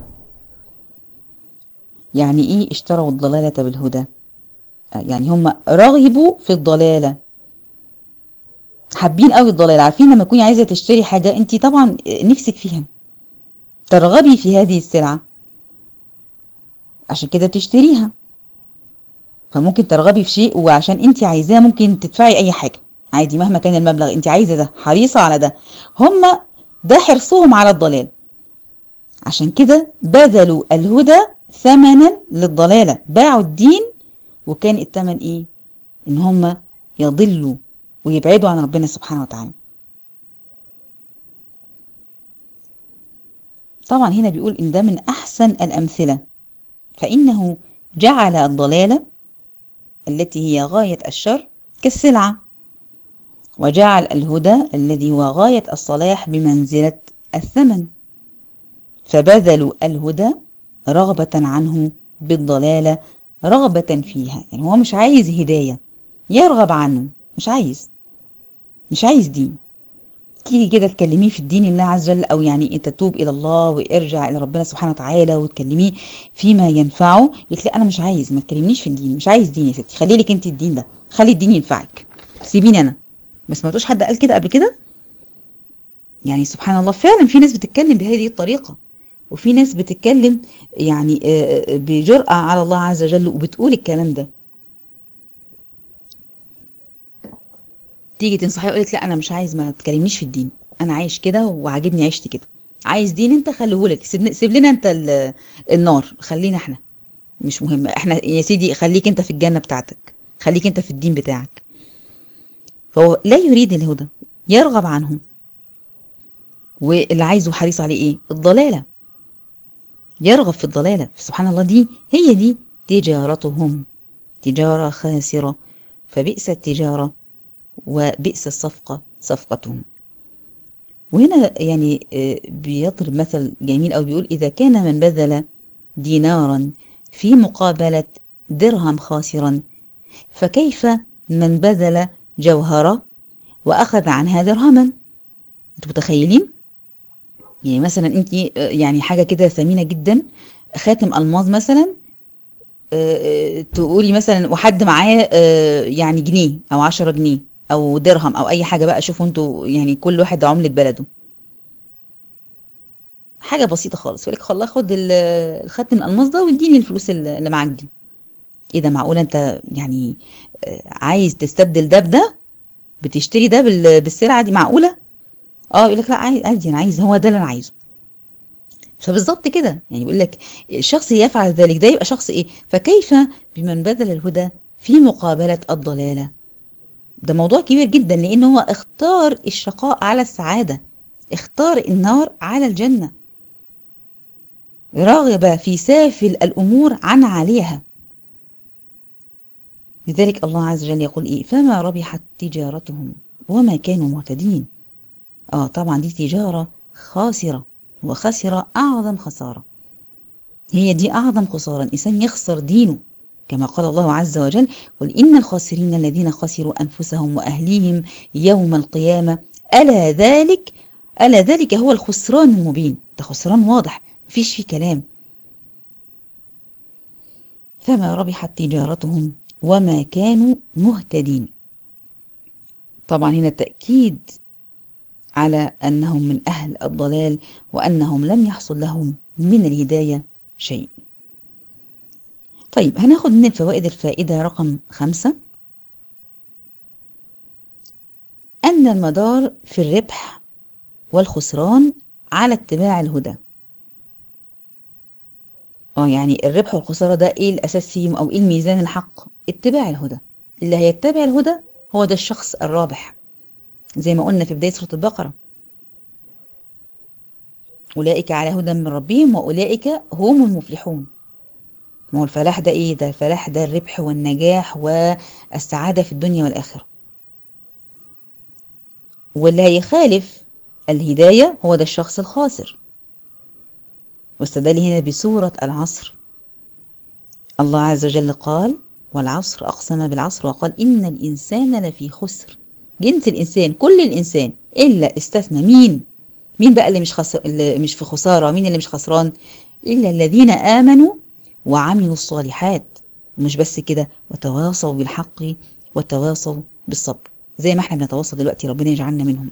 يعني ايه اشتروا الضلالة بالهدى يعني هم رغبوا في الضلالة حابين قوي الضلالة عارفين لما تكوني عايزة تشتري حاجة انت طبعا نفسك فيها ترغبي في هذه السلعة عشان كده تشتريها فممكن ترغبي في شيء وعشان انت عايزاه ممكن تدفعي اي حاجة عادي مهما كان المبلغ انت عايزة ده حريصة على ده هم ده حرصهم على الضلال عشان كده بذلوا الهدى ثمنا للضلالة باعوا الدين وكان الثمن ايه ان هم يضلوا ويبعدوا عن ربنا سبحانه وتعالى طبعا هنا بيقول إن ده من أحسن الأمثلة فإنه جعل الضلالة التي هي غاية الشر كالسلعة وجعل الهدى الذي هو غاية الصلاح بمنزلة الثمن فبذلوا الهدى رغبة عنه بالضلالة رغبة فيها يعني هو مش عايز هداية يرغب عنه مش عايز مش عايز دين تيجي كده تكلميه في الدين الله عز وجل او يعني انت تتوب الى الله وارجع الى ربنا سبحانه وتعالى وتكلميه فيما ينفعه يقول لا انا مش عايز ما تكلمنيش في الدين مش عايز دين يا ستي خلي لك انت الدين ده خلي الدين ينفعك سيبيني انا ما سمعتوش حد قال كده قبل كده يعني سبحان الله فعلا في ناس بتتكلم بهذه الطريقه وفي ناس بتتكلم يعني بجرأة على الله عز وجل وبتقول الكلام ده تيجي تنصحيه يقول لك لا انا مش عايز ما تكلمنيش في الدين انا عايش كده وعاجبني عيشتي كده عايز دين انت خليهولك سيب, سيب لنا انت النار خلينا احنا مش مهم احنا يا سيدي خليك انت في الجنة بتاعتك خليك انت في الدين بتاعك فهو لا يريد الهدى يرغب عنه واللي عايزه حريص عليه ايه الضلالة يرغب في الضلالة سبحان الله دي هي دي تجارتهم تجارة خاسرة فبئس التجارة وبئس الصفقة صفقتهم وهنا يعني بيضرب مثل جميل أو بيقول إذا كان من بذل دينارا في مقابلة درهم خاسرا فكيف من بذل جوهرة وأخذ عنها درهما أنتوا متخيلين؟ يعني مثلا أنت يعني حاجة كده ثمينة جدا خاتم ألماظ مثلا تقولي مثلا وحد معاه يعني جنيه أو عشرة جنيه او درهم او اي حاجه بقى شوفوا انتوا يعني كل واحد عمله بلده حاجه بسيطه خالص يقول لك خلاص خد الخاتم الالماس ده واديني الفلوس اللي معاك دي ايه ده معقوله انت يعني عايز تستبدل ده بده بتشتري ده بالسلعه دي معقوله اه يقول لك لا عادي انا عايز هو ده اللي انا عايزه فبالظبط كده يعني بيقول لك الشخص يفعل ذلك ده يبقى شخص ايه فكيف بمن بذل الهدى في مقابله الضلاله ده موضوع كبير جدا لان هو اختار الشقاء على السعاده اختار النار على الجنه رغب في سافل الامور عن عليها لذلك الله عز وجل يقول ايه فما ربحت تجارتهم وما كانوا مهتدين اه طبعا دي تجاره خاسره وخسر اعظم خساره هي دي اعظم خساره الانسان يخسر دينه كما قال الله عز وجل قل إن الخاسرين الذين خسروا أنفسهم وأهليهم يوم القيامة ألا ذلك ألا ذلك هو الخسران المبين ده خسران واضح مفيش فيه كلام فما ربحت تجارتهم وما كانوا مهتدين طبعا هنا تأكيد على أنهم من أهل الضلال وأنهم لم يحصل لهم من الهداية شيء طيب هناخد من الفوائد الفائدة رقم خمسة أن المدار في الربح والخسران على اتباع الهدى اه يعني الربح والخسارة ده ايه الأساس فيهم أو ايه الميزان الحق اتباع الهدى اللي هيتبع الهدى هو ده الشخص الرابح زي ما قلنا في بداية سورة البقرة أولئك على هدى من ربهم وأولئك هم المفلحون ما هو الفلاح ده ايه ده الفلاح ده الربح والنجاح والسعادة في الدنيا والآخرة واللي هيخالف الهداية هو ده الشخص الخاسر واستدل هنا بسورة العصر الله عز وجل قال والعصر أقسم بالعصر وقال إن الإنسان لفي خسر جنس الإنسان كل الإنسان إلا استثنى مين مين بقى اللي مش خسر اللي مش في خسارة مين اللي مش خسران إلا الذين آمنوا وعملوا الصالحات ومش بس كده وتواصوا بالحق وتواصوا بالصبر زي ما احنا بنتواصل دلوقتي ربنا يجعلنا منهم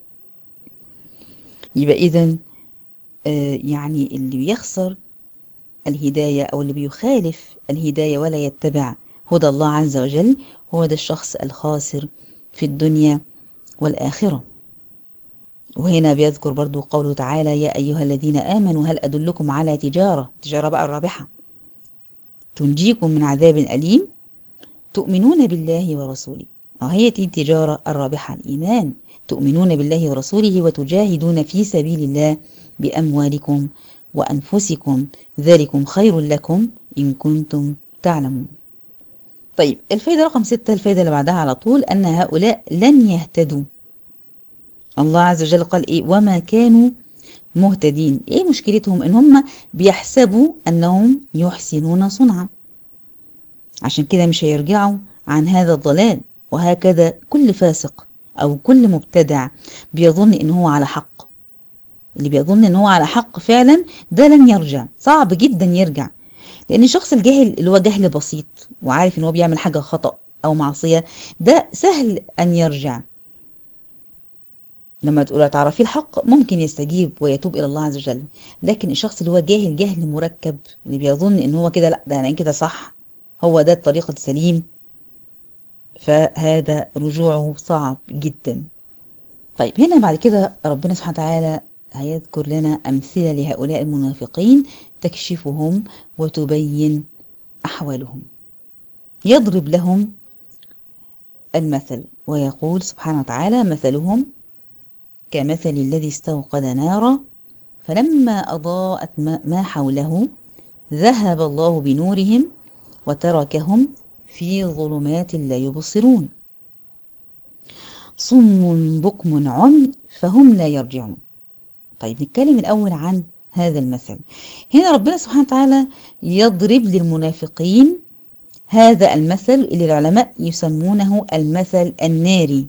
يبقى اذا آه يعني اللي بيخسر الهداية او اللي بيخالف الهداية ولا يتبع هدى الله عز وجل هو ده الشخص الخاسر في الدنيا والآخرة وهنا بيذكر برضو قوله تعالى يا أيها الذين آمنوا هل أدلكم على تجارة تجارة بقى الرابحة تنجيكم من عذاب أليم تؤمنون بالله ورسوله هي دي التجارة الرابحة الإيمان تؤمنون بالله ورسوله وتجاهدون في سبيل الله بأموالكم وأنفسكم ذلكم خير لكم إن كنتم تعلمون طيب الفايدة رقم ستة الفايدة اللي بعدها على طول أن هؤلاء لن يهتدوا الله عز وجل قال إيه وما كانوا مهتدين إيه مشكلتهم إن هم بيحسبوا أنهم يحسنون صنعا عشان كده مش هيرجعوا عن هذا الضلال وهكذا كل فاسق أو كل مبتدع بيظن إن هو على حق اللي بيظن إن هو على حق فعلا ده لن يرجع صعب جدا يرجع لأن الشخص الجاهل اللي هو جهل بسيط وعارف إن هو بيعمل حاجة خطأ أو معصية ده سهل أن يرجع لما تقول تعرفي الحق ممكن يستجيب ويتوب إلى الله عز وجل لكن الشخص اللي هو جاهل جهل مركب اللي بيظن إن هو كده لا ده أنا كده صح هو ده الطريق السليم فهذا رجوعه صعب جدا طيب هنا بعد كده ربنا سبحانه وتعالى هيذكر لنا أمثلة لهؤلاء المنافقين تكشفهم وتبين أحوالهم يضرب لهم المثل ويقول سبحانه وتعالى مثلهم كمثل الذي استوقد نارا فلما أضاءت ما حوله ذهب الله بنورهم وتركهم في ظلمات لا يبصرون صم بكم عمي فهم لا يرجعون طيب نتكلم الأول عن هذا المثل هنا ربنا سبحانه وتعالى يضرب للمنافقين هذا المثل اللي العلماء يسمونه المثل الناري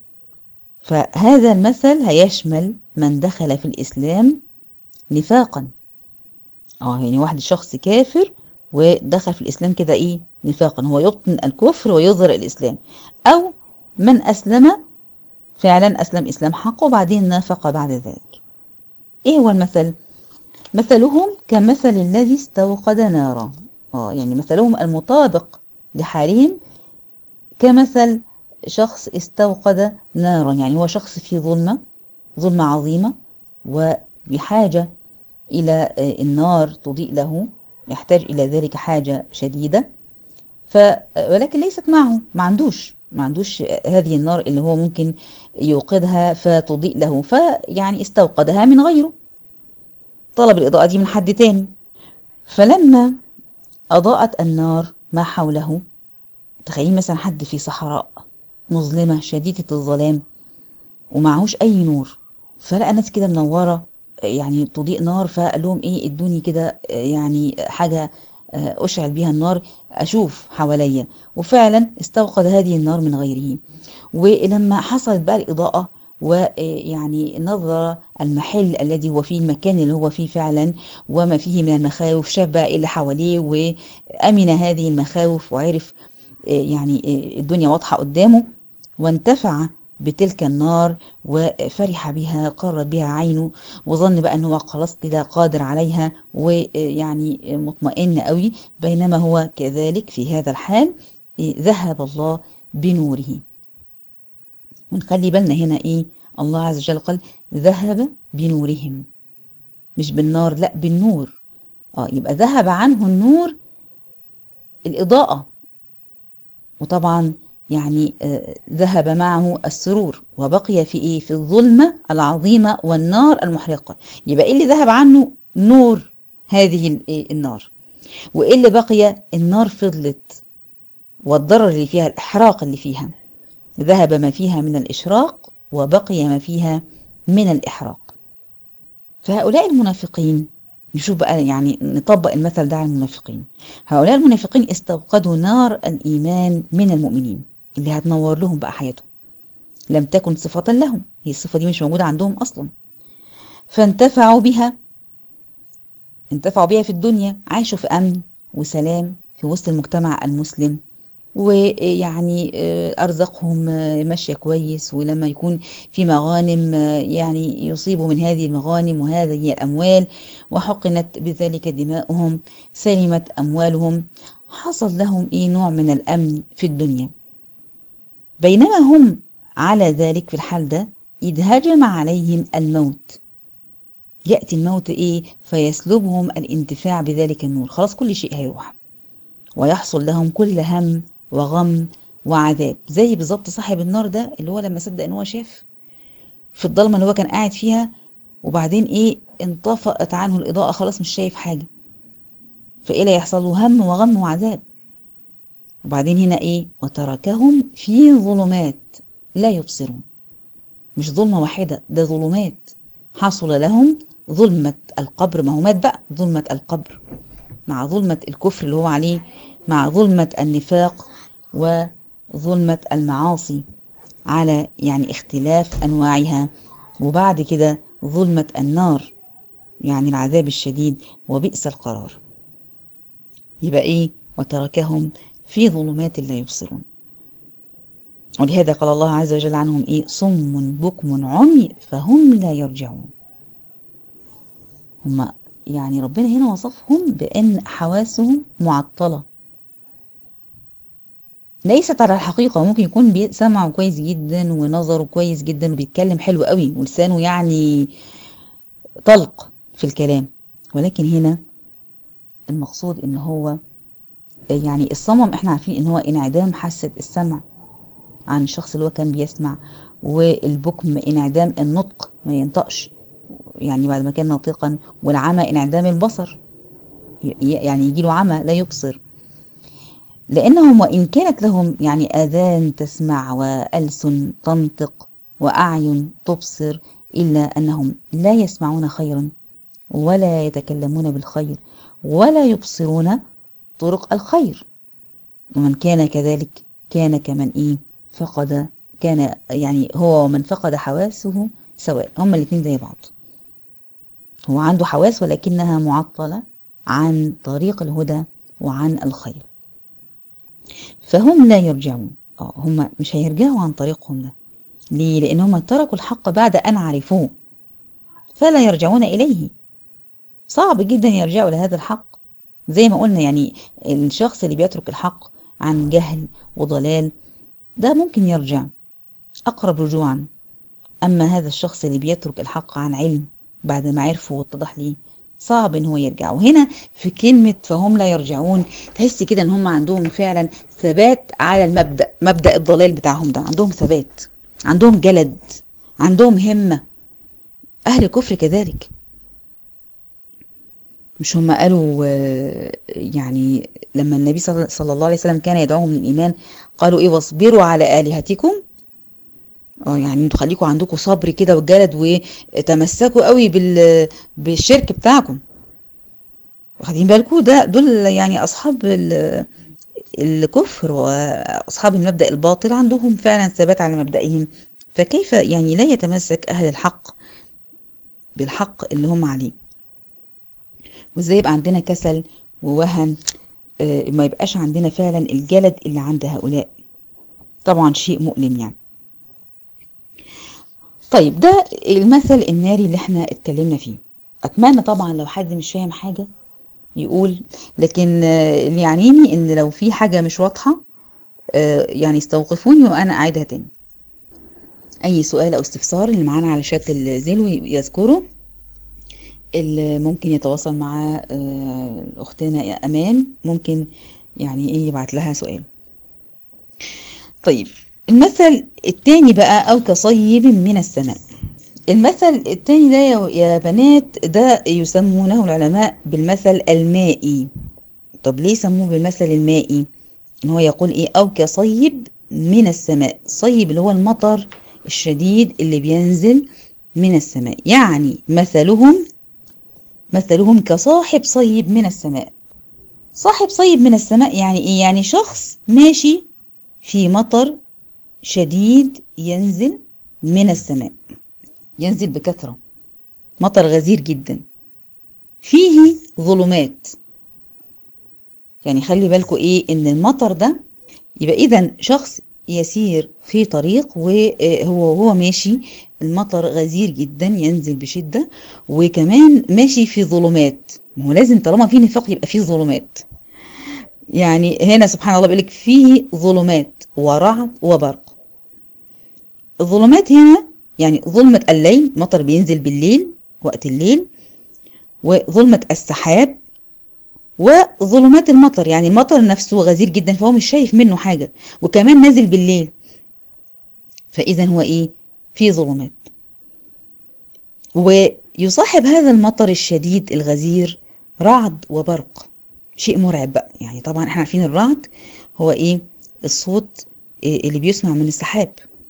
فهذا المثل هيشمل من دخل في الإسلام نفاقا اه يعني واحد شخص كافر ودخل في الإسلام كده إيه نفاقا هو يبطن الكفر ويظهر الإسلام أو من أسلم فعلا أسلم إسلام حق وبعدين نافق بعد ذلك إيه هو المثل مثلهم كمثل الذي استوقد نارا آه يعني مثلهم المطابق لحالهم كمثل شخص استوقد نارا يعني هو شخص في ظلمة ظلمة عظيمة وبحاجة إلى النار تضيء له يحتاج إلى ذلك حاجة شديدة ف ولكن ليست معه ما عندوش ما عندوش هذه النار اللي هو ممكن يوقدها فتضيء له فيعني استوقدها من غيره طلب الإضاءة دي من حد تاني فلما أضاءت النار ما حوله تخيل مثلا حد في صحراء مظلمة شديدة الظلام ومعهوش أي نور فلقى ناس كده منورة يعني تضيء نار فقال لهم ايه ادوني كده يعني حاجة اشعل بيها النار اشوف حواليا وفعلا استوقد هذه النار من غيره ولما حصلت بقى الاضاءة ويعني نظر المحل الذي هو فيه المكان اللي هو فيه فعلا وما فيه من المخاوف شاف بقى اللي حواليه وأمن هذه المخاوف وعرف يعني الدنيا واضحة قدامه وانتفع بتلك النار وفرح بها قرت بها عينه وظن بقى انه خلاص كده قادر عليها ويعني مطمئن قوي بينما هو كذلك في هذا الحال ذهب الله بنوره ونخلي بالنا هنا ايه الله عز وجل قال ذهب بنورهم مش بالنار لا بالنور اه يبقى ذهب عنه النور الإضاءة وطبعا يعني آه ذهب معه السرور وبقي في ايه في الظلمة العظيمة والنار المحرقة يبقى ايه اللي ذهب عنه نور هذه النار وايه اللي بقي النار فضلت والضرر اللي فيها الإحراق اللي فيها ذهب ما فيها من الإشراق وبقي ما فيها من الإحراق فهؤلاء المنافقين نشوف بقى يعني نطبق المثل ده على المنافقين هؤلاء المنافقين استوقدوا نار الإيمان من المؤمنين اللي هتنور لهم بقى حياتهم لم تكن صفة لهم هي الصفة دي مش موجودة عندهم أصلا فانتفعوا بها انتفعوا بها في الدنيا عاشوا في أمن وسلام في وسط المجتمع المسلم ويعني أرزقهم ماشية كويس ولما يكون في مغانم يعني يصيبوا من هذه المغانم وهذه الأموال وحقنت بذلك دماؤهم سلمت أموالهم حصل لهم إيه نوع من الأمن في الدنيا بينما هم على ذلك في الحال ده إذ هجم عليهم الموت يأتي الموت إيه فيسلبهم الانتفاع بذلك النور خلاص كل شيء هيروح ويحصل لهم كل هم وغم وعذاب زي بالظبط صاحب النار ده اللي هو لما صدق ان هو شاف في الضلمه اللي هو كان قاعد فيها وبعدين ايه انطفأت عنه الإضاءة خلاص مش شايف حاجة فإيه لا يحصل له هم وغم وعذاب وبعدين هنا ايه وتركهم في ظلمات لا يبصرون مش ظلمة واحدة ده ظلمات حصل لهم ظلمة القبر ما هو مات بقى ظلمة القبر مع ظلمة الكفر اللي هو عليه مع ظلمة النفاق وظلمة المعاصي على يعني اختلاف أنواعها وبعد كده ظلمة النار يعني العذاب الشديد وبئس القرار يبقى ايه وتركهم في ظلمات لا يبصرون ولهذا قال الله عز وجل عنهم ايه صم بكم عمي فهم لا يرجعون هم يعني ربنا هنا وصفهم بان حواسهم معطله ليست على الحقيقة ممكن يكون سمعه كويس جدا ونظره كويس جدا وبيتكلم حلو قوي ولسانه يعني طلق في الكلام ولكن هنا المقصود ان هو يعني الصمم احنا عارفين ان هو انعدام حاسة السمع عن الشخص اللي هو كان بيسمع والبكم انعدام النطق ما ينطقش يعني بعد ما كان ناطقا والعمى انعدام البصر يعني يجي له عمى لا يبصر لأنهم وإن كانت لهم يعني آذان تسمع وألسن تنطق وأعين تبصر إلا أنهم لا يسمعون خيرا ولا يتكلمون بالخير ولا يبصرون طرق الخير ومن كان كذلك كان كمن إيه فقد كان يعني هو ومن فقد حواسه سواء هما الاثنين زي بعض هو عنده حواس ولكنها معطلة عن طريق الهدى وعن الخير فهم لا يرجعون اه هم مش هيرجعوا عن طريقهم ده ليه لان هم تركوا الحق بعد ان عرفوه فلا يرجعون اليه صعب جدا يرجعوا لهذا الحق زي ما قلنا يعني الشخص اللي بيترك الحق عن جهل وضلال ده ممكن يرجع اقرب رجوعا اما هذا الشخص اللي بيترك الحق عن علم بعد ما عرفه واتضح ليه صعب ان هو يرجع وهنا في كلمة فهم لا يرجعون تحس كده ان هم عندهم فعلا ثبات على المبدأ مبدأ الضلال بتاعهم ده عندهم ثبات عندهم جلد عندهم همة اهل الكفر كذلك مش هم قالوا يعني لما النبي صلى الله عليه وسلم كان يدعوهم للإيمان قالوا ايه واصبروا على آلهتكم اه يعني انتوا خليكم عندكم صبر كده وجلد وتمسكوا قوي بال بالشرك بتاعكم واخدين بالكم ده دول يعني اصحاب الكفر واصحاب المبدا الباطل عندهم فعلا ثبات على مبدئهم فكيف يعني لا يتمسك اهل الحق بالحق اللي هم عليه وازاي يبقى عندنا كسل ووهن آه ما يبقاش عندنا فعلا الجلد اللي عند هؤلاء طبعا شيء مؤلم يعني طيب ده المثل الناري اللي احنا اتكلمنا فيه اتمنى طبعا لو حد مش فاهم حاجة يقول لكن اللي يعنيني ان لو في حاجة مش واضحة يعني استوقفوني وانا اعيدها تاني اي سؤال او استفسار اللي معانا على شات الزيلو يذكره اللي ممكن يتواصل مع اختنا امان ممكن يعني ايه يبعت لها سؤال طيب المثل التاني بقى او كصيب من السماء المثل التاني ده يا بنات ده يسمونه العلماء بالمثل المائي طب ليه سموه بالمثل المائي ان هو يقول ايه او كصيب من السماء صيب اللي هو المطر الشديد اللي بينزل من السماء يعني مثلهم مثلهم كصاحب صيب من السماء صاحب صيب من السماء يعني ايه يعني شخص ماشي في مطر شديد ينزل من السماء ينزل بكثرة مطر غزير جدا فيه ظلمات يعني خلي بالكم ايه ان المطر ده يبقى اذا شخص يسير في طريق وهو وهو ماشي المطر غزير جدا ينزل بشدة وكمان ماشي في ظلمات ما هو لازم طالما في نفاق يبقى فيه ظلمات يعني هنا سبحان الله بيقول لك فيه ظلمات ورعد وبرق الظلمات هنا يعني ظلمة الليل مطر بينزل بالليل وقت الليل وظلمة السحاب وظلمات المطر يعني المطر نفسه غزير جدا فهو مش شايف منه حاجة وكمان نازل بالليل فإذا هو إيه في ظلمات يصاحب هذا المطر الشديد الغزير رعد وبرق شيء مرعب بقى يعني طبعا احنا عارفين الرعد هو ايه الصوت اللي بيسمع من السحاب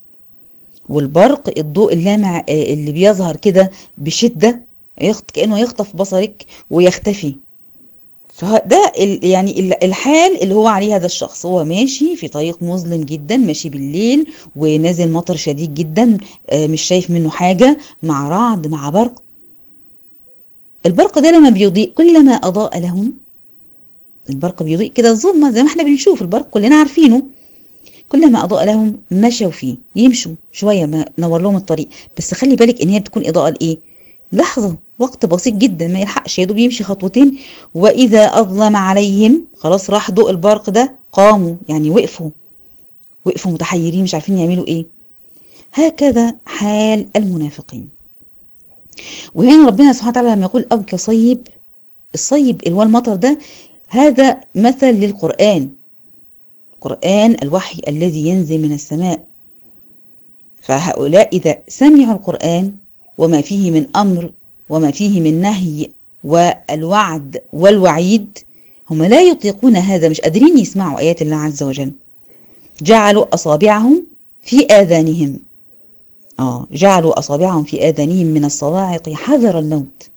والبرق الضوء اللامع اللي بيظهر كده بشدة كأنه يخطف بصرك ويختفي فده يعني الحال اللي هو عليه هذا الشخص هو ماشي في طريق مظلم جدا ماشي بالليل ونازل مطر شديد جدا مش شايف منه حاجة مع رعد مع برق البرق ده لما بيضيء كلما أضاء لهم البرق بيضيء كده الظلمة زي ما احنا بنشوف البرق كلنا عارفينه كلما أضاء لهم مشوا فيه يمشوا شوية ما نور لهم الطريق بس خلي بالك إن هي بتكون إضاءة لإيه لحظة وقت بسيط جدا ما يلحقش يا دوب يمشي خطوتين وإذا أظلم عليهم خلاص راح ضوء البرق ده قاموا يعني وقفوا وقفوا متحيرين مش عارفين يعملوا إيه هكذا حال المنافقين وهنا ربنا سبحانه وتعالى لما يقول أو كصيب الصيب اللي هو المطر ده هذا مثل للقرآن القرآن الوحي الذي ينزل من السماء فهؤلاء إذا سمعوا القرآن وما فيه من أمر وما فيه من نهي والوعد والوعيد هم لا يطيقون هذا مش قادرين يسمعوا آيات الله عز وجل جعلوا أصابعهم في آذانهم آه جعلوا أصابعهم في آذانهم من الصواعق حذر الموت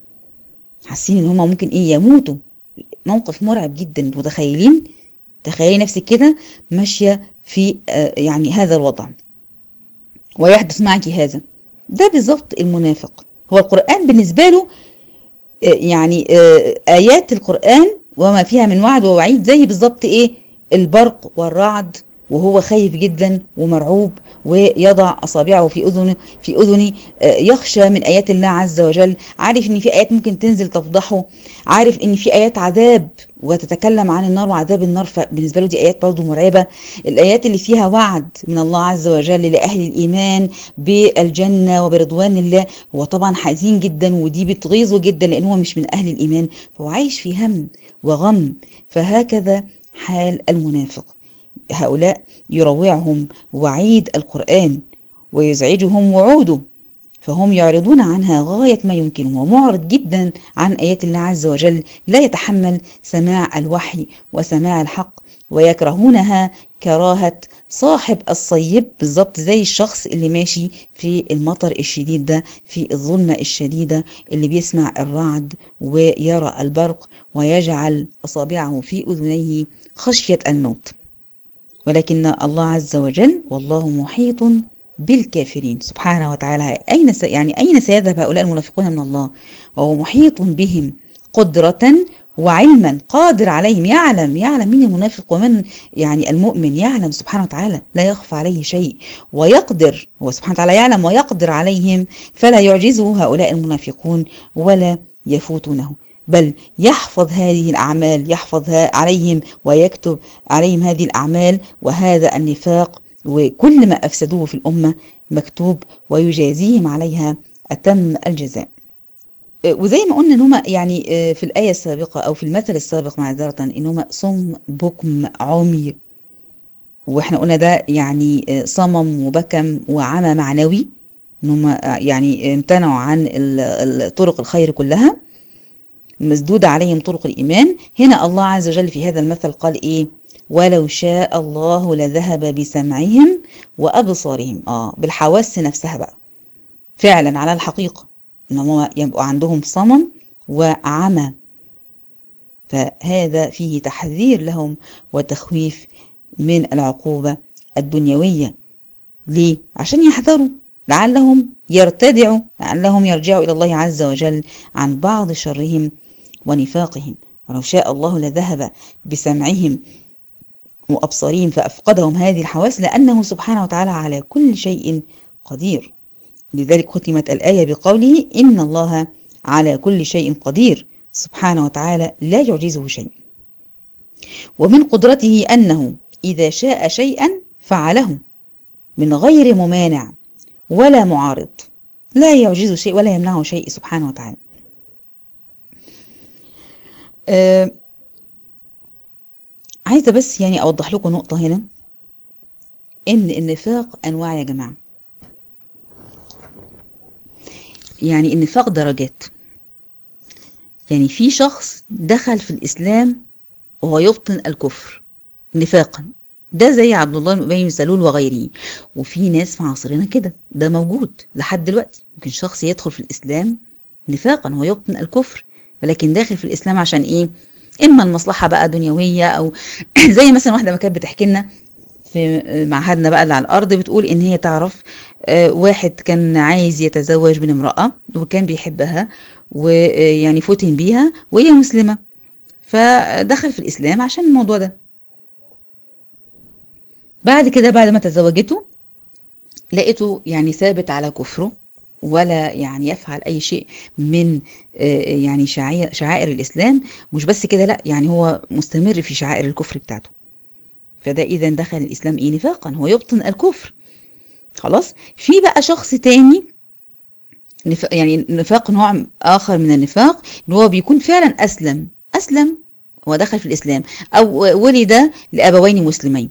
حاسين إن هم ممكن إيه يموتوا موقف مرعب جدا متخيلين تخيلي نفسك كده ماشية في آه يعني هذا الوضع ويحدث معك هذا ده بالظبط المنافق هو القرآن بالنسبة له يعني آيات القرآن وما فيها من وعد ووعيد زي بالظبط إيه البرق والرعد وهو خايف جدا ومرعوب ويضع أصابعه في أذنه في أذنه يخشى من آيات الله عز وجل عارف إن في آيات ممكن تنزل تفضحه عارف إن في آيات عذاب وتتكلم عن النار وعذاب النار فبالنسبة له دي آيات برضه مرعبة الآيات اللي فيها وعد من الله عز وجل لأهل الإيمان بالجنة وبرضوان الله هو طبعا حزين جدا ودي بتغيظه جدا لأن هو مش من أهل الإيمان فهو عايش في هم وغم فهكذا حال المنافق هؤلاء يروعهم وعيد القرآن ويزعجهم وعوده فهم يعرضون عنها غاية ما يمكن ومعرض جدا عن آيات الله عز وجل لا يتحمل سماع الوحي وسماع الحق ويكرهونها كراهة صاحب الصيب بالظبط زي الشخص اللي ماشي في المطر الشديد ده في الظلمة الشديدة اللي بيسمع الرعد ويرى البرق ويجعل أصابعه في أذنيه خشية الموت ولكن الله عز وجل والله محيط بالكافرين سبحانه وتعالى أين س... يعني أين سيذهب هؤلاء المنافقون من الله وهو محيط بهم قدرة وعلما قادر عليهم يعلم يعلم من المنافق ومن يعني المؤمن يعلم سبحانه وتعالى لا يخفى عليه شيء ويقدر هو سبحانه وتعالى يعلم ويقدر عليهم فلا يعجزه هؤلاء المنافقون ولا يفوتونه بل يحفظ هذه الأعمال يحفظها عليهم ويكتب عليهم هذه الأعمال وهذا النفاق وكل ما أفسدوه في الأمة مكتوب ويجازيهم عليها أتم الجزاء وزي ما قلنا ان هم يعني في الآية السابقة أو في المثل السابق معذرة ان هم صم بكم عمي واحنا قلنا ده يعني صمم وبكم وعمى معنوي ان هم يعني امتنعوا عن طرق الخير كلها مسدودة عليهم طرق الإيمان هنا الله عز وجل في هذا المثل قال إيه ولو شاء الله لذهب بسمعهم وأبصارهم آه بالحواس نفسها بقى فعلا على الحقيقة إنهم يبقوا عندهم صمم وعمى فهذا فيه تحذير لهم وتخويف من العقوبة الدنيوية ليه؟ عشان يحذروا لعلهم يرتدعوا لعلهم يرجعوا إلى الله عز وجل عن بعض شرهم ونفاقهم ولو شاء الله لذهب بسمعهم وأبصارهم فأفقدهم هذه الحواس لأنه سبحانه وتعالى على كل شيء قدير لذلك ختمت الآية بقوله إن الله على كل شيء قدير سبحانه وتعالى لا يعجزه شيء ومن قدرته أنه إذا شاء شيئا فعله من غير ممانع ولا معارض لا يعجزه شيء ولا يمنعه شيء سبحانه وتعالى آه عايزة بس يعني أوضح لكم نقطة هنا إن النفاق أنواع يا جماعة يعني النفاق درجات يعني في شخص دخل في الإسلام وهو يبطن الكفر نفاقا ده زي عبد الله بن ابي بن سلول وغيره وفي ناس في عصرنا كده ده موجود لحد دلوقتي ممكن شخص يدخل في الاسلام نفاقا هو يبطن الكفر ولكن داخل في الاسلام عشان ايه اما المصلحه بقى دنيويه او زي مثلا واحده ما كانت بتحكي لنا في معهدنا بقى اللي على الارض بتقول ان هي تعرف واحد كان عايز يتزوج من امراه وكان بيحبها ويعني فتن بيها وهي مسلمه فدخل في الاسلام عشان الموضوع ده بعد كده بعد ما تزوجته لقيته يعني ثابت على كفره ولا يعني يفعل اي شيء من يعني شعائر شعائر الاسلام مش بس كده لا يعني هو مستمر في شعائر الكفر بتاعته فده اذا دخل الاسلام ايه نفاقا هو يبطن الكفر خلاص في بقى شخص تاني يعني نفاق نوع اخر من النفاق اللي هو بيكون فعلا اسلم اسلم هو دخل في الاسلام او ولد لابوين مسلمين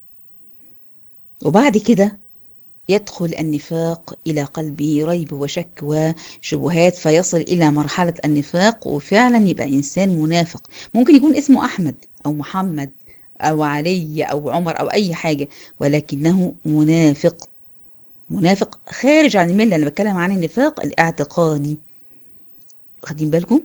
وبعد كده يدخل النفاق إلى قلبه ريب وشك وشبهات فيصل إلى مرحلة النفاق وفعلا يبقى إنسان منافق ممكن يكون اسمه أحمد أو محمد أو علي أو عمر أو أي حاجة ولكنه منافق منافق خارج عن الملة أنا بتكلم عن النفاق الاعتقادي واخدين بالكم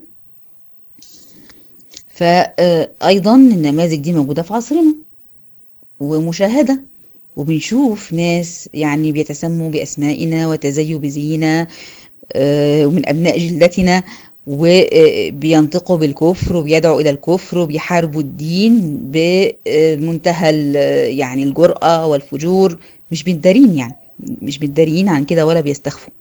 فأيضا النماذج دي موجودة في عصرنا ومشاهدة وبنشوف ناس يعني بيتسموا بأسمائنا وتزيوا بزينا ومن أبناء جلدتنا وبينطقوا بالكفر وبيدعوا إلى الكفر وبيحاربوا الدين بمنتهى يعني الجرأة والفجور مش متدارين يعني مش متدارين عن كده ولا بيستخفوا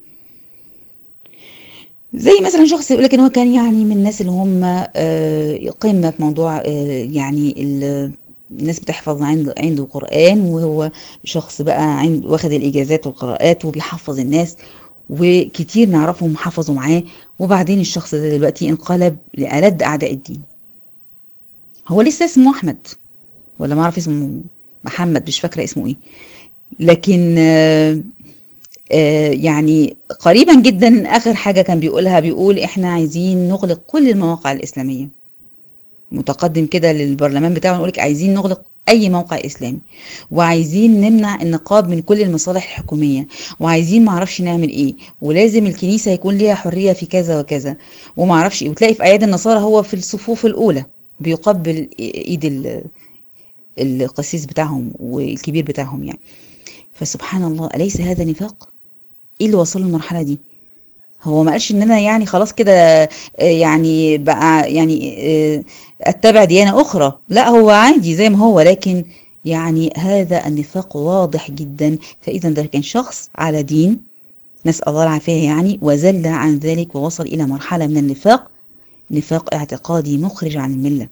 زي مثلا شخص يقول لك ان هو كان يعني من الناس اللي هم قمه في موضوع يعني الناس بتحفظ عنده عنده قرآن وهو شخص بقى عند واخد الإجازات والقراءات وبيحفظ الناس وكتير نعرفهم حفظوا معاه وبعدين الشخص ده دلوقتي انقلب لألد أعداء الدين هو لسه اسمه أحمد ولا ما أعرف اسمه محمد مش فاكرة اسمه إيه لكن آآ آآ يعني قريبا جدا آخر حاجة كان بيقولها بيقول إحنا عايزين نغلق كل المواقع الإسلامية متقدم كده للبرلمان بتاعه يقول لك عايزين نغلق اي موقع اسلامي وعايزين نمنع النقاب من كل المصالح الحكوميه وعايزين معرفش نعمل ايه ولازم الكنيسه يكون ليها حريه في كذا وكذا ومعرفش ايه وتلاقي في ايادي النصارى هو في الصفوف الاولى بيقبل ايد القسيس بتاعهم والكبير بتاعهم يعني فسبحان الله اليس هذا نفاق ايه اللي وصل للمرحله دي هو ما قالش ان انا يعني خلاص كده يعني بقى يعني اتبع ديانة اخرى لا هو عادي زي ما هو لكن يعني هذا النفاق واضح جدا فاذا ده كان شخص على دين نسأل الله العافية يعني وزل عن ذلك ووصل الى مرحلة من النفاق نفاق اعتقادي مخرج عن الملة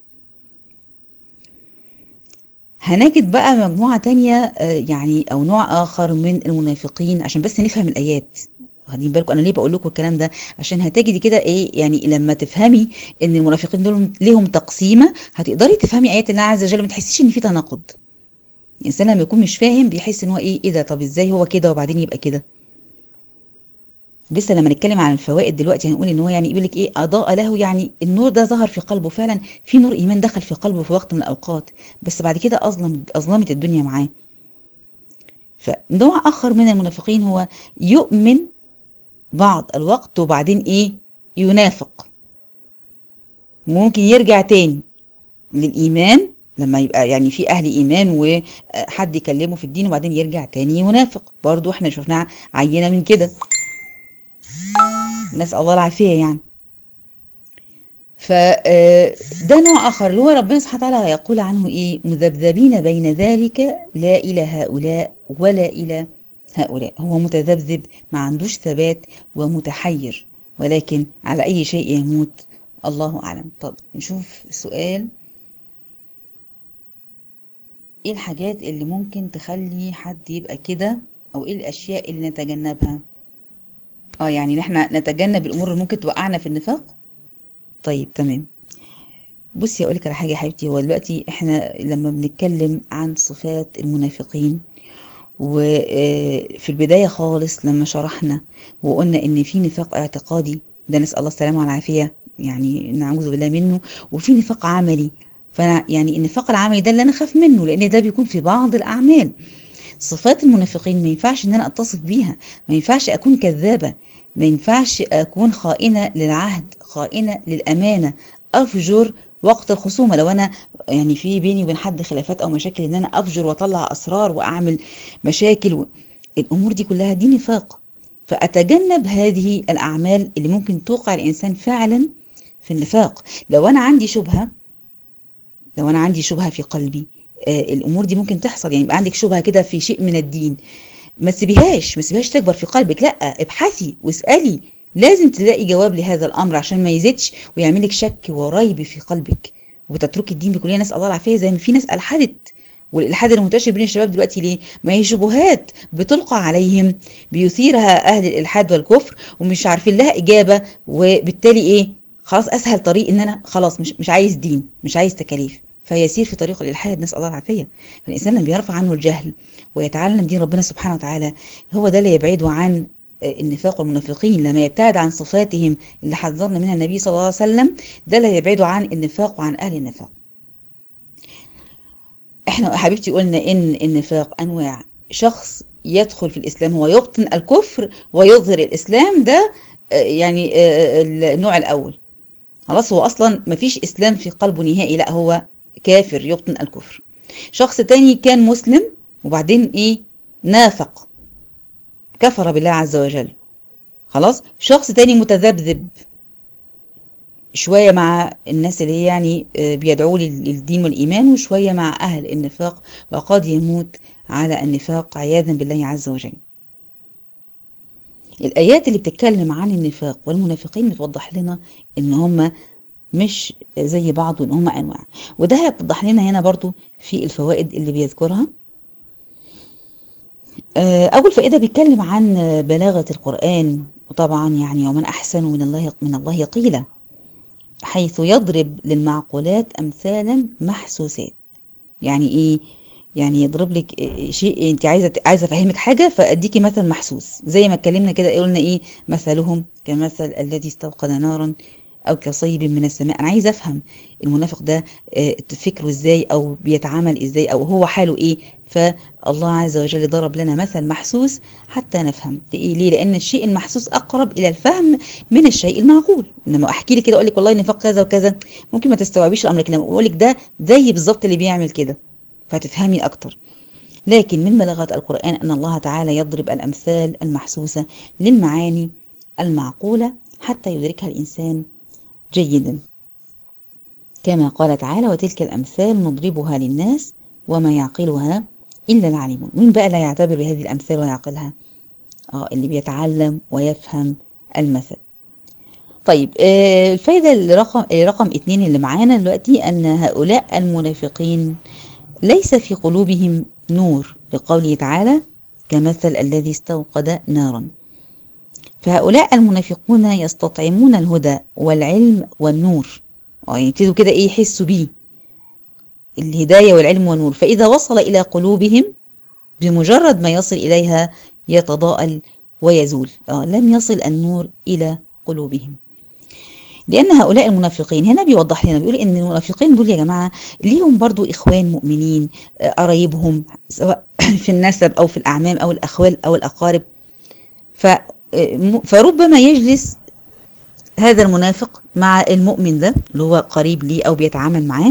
هنجد بقى مجموعة تانية يعني او نوع اخر من المنافقين عشان بس نفهم الايات واخدين بالكم انا ليه بقول لكم الكلام ده عشان هتجدي كده ايه يعني لما تفهمي ان المنافقين دول ليهم تقسيمه هتقدري تفهمي ايات الله عز وجل ما تحسيش ان في تناقض الانسان لما يكون مش فاهم بيحس ان هو ايه ايه ده طب ازاي هو كده وبعدين يبقى كده لسه لما نتكلم عن الفوائد دلوقتي هنقول ان هو يعني يقول لك ايه اضاء له يعني النور ده ظهر في قلبه فعلا في نور ايمان دخل في قلبه في وقت من الاوقات بس بعد كده اظلم اظلمت الدنيا معاه فنوع اخر من المنافقين هو يؤمن بعض الوقت وبعدين ايه ينافق ممكن يرجع تاني للإيمان لما يبقى يعني في أهل إيمان وحد يكلمه في الدين وبعدين يرجع تاني ينافق برضو احنا شفنا عينة من كده نسأل الله العافية يعني فده نوع آخر اللي هو ربنا سبحانه وتعالى يقول عنه إيه مذبذبين بين ذلك لا إلى هؤلاء ولا إلى هؤلاء هو متذبذب ما عندوش ثبات ومتحير ولكن على أي شيء يموت الله أعلم طب نشوف السؤال ايه الحاجات اللي ممكن تخلي حد يبقى كده او ايه الاشياء اللي نتجنبها اه يعني نحن نتجنب الامور اللي ممكن توقعنا في النفاق طيب تمام بصي اقول لك على حاجه يا حبيبتي هو دلوقتي احنا لما بنتكلم عن صفات المنافقين وفي البداية خالص لما شرحنا وقلنا ان في نفاق اعتقادي ده نسأل الله السلامة والعافية يعني نعوذ بالله منه وفي نفاق عملي فانا يعني النفاق العملي ده اللي انا خاف منه لان ده بيكون في بعض الاعمال صفات المنافقين ما ينفعش ان انا اتصف بيها ما ينفعش اكون كذابة ما ينفعش اكون خائنة للعهد خائنة للامانة افجر وقت الخصومة لو انا يعني في بيني وبين حد خلافات او مشاكل ان انا افجر واطلع اسرار واعمل مشاكل و... الامور دي كلها دي نفاق فاتجنب هذه الاعمال اللي ممكن توقع الانسان فعلا في النفاق لو انا عندي شبهة لو انا عندي شبهة في قلبي آه الامور دي ممكن تحصل يعني يبقى عندك شبهة كده في شيء من الدين ما تسيبيهاش ما تسيبيهاش تكبر في قلبك لا ابحثي واسالي لازم تلاقي جواب لهذا الامر عشان ما يزيدش ويعملك شك وريب في قلبك وتتركي الدين بكلية نسال الله العافيه زي ما في ناس الحدت والالحاد المنتشر بين الشباب دلوقتي ليه؟ ما هي شبهات بتلقى عليهم بيثيرها اهل الالحاد والكفر ومش عارفين لها اجابه وبالتالي ايه؟ خلاص اسهل طريق ان انا خلاص مش مش عايز دين مش عايز تكاليف فيسير في طريق الالحاد نسال الله العافيه فالانسان لما بيرفع عنه الجهل ويتعلم دين ربنا سبحانه وتعالى هو ده اللي يبعده عن النفاق والمنافقين لما يبتعد عن صفاتهم اللي حذرنا منها النبي صلى الله عليه وسلم ده اللي يبعده عن النفاق وعن اهل النفاق احنا حبيبتي قلنا ان النفاق انواع شخص يدخل في الاسلام هو يبطن الكفر ويظهر الاسلام ده يعني النوع الاول خلاص هو اصلا مفيش اسلام في قلبه نهائي لا هو كافر يبطن الكفر شخص تاني كان مسلم وبعدين ايه نافق كفر بالله عز وجل خلاص شخص تاني متذبذب شوية مع الناس اللي هي يعني بيدعوا للدين والإيمان وشوية مع أهل النفاق وقد يموت على النفاق عياذا بالله عز وجل الآيات اللي بتتكلم عن النفاق والمنافقين بتوضح لنا إن هم مش زي بعض وإن هم أنواع وده هيوضح لنا هنا برضو في الفوائد اللي بيذكرها أول فائدة بيتكلم عن بلاغة القرآن وطبعا يعني ومن أحسن من الله من الله قيلا حيث يضرب للمعقولات أمثالا محسوسات يعني إيه؟ يعني يضرب لك شيء انت عايزه عايزه افهمك حاجه فاديكي مثل محسوس زي ما اتكلمنا كده قلنا ايه مثلهم كمثل الذي استوقد نارا او كصيب من السماء انا عايزه افهم المنافق ده فكره ازاي او بيتعامل ازاي او هو حاله ايه فالله عز وجل ضرب لنا مثل محسوس حتى نفهم ايه ليه لان الشيء المحسوس اقرب الى الفهم من الشيء المعقول انما احكي لي كده اقول لك والله نفاق كذا وكذا ممكن ما تستوعبيش الامر لكن لما اقول لك ده زي بالظبط اللي بيعمل كده فتفهمي اكتر لكن من بلاغات القرآن أن الله تعالى يضرب الأمثال المحسوسة للمعاني المعقولة حتى يدركها الإنسان جيدا كما قال تعالى وتلك الأمثال نضربها للناس وما يعقلها إلا العالمون مين بقى لا يعتبر بهذه الأمثال ويعقلها آه اللي بيتعلم ويفهم المثل طيب آه الفايدة الرقم رقم اتنين اللي معانا دلوقتي أن هؤلاء المنافقين ليس في قلوبهم نور لقوله تعالى كمثل الذي استوقد نارا فهؤلاء المنافقون يستطعمون الهدى والعلم والنور يبتدوا كده ايه يحسوا بيه الهداية والعلم والنور فإذا وصل إلى قلوبهم بمجرد ما يصل إليها يتضاءل ويزول آه لم يصل النور إلى قلوبهم لأن هؤلاء المنافقين هنا بيوضح لنا بيقول إن المنافقين دول يا جماعة ليهم برضو إخوان مؤمنين قرايبهم سواء في النسب أو في الأعمام أو الأخوال أو الأقارب ف فربما يجلس هذا المنافق مع المؤمن ده اللي هو قريب ليه أو بيتعامل معاه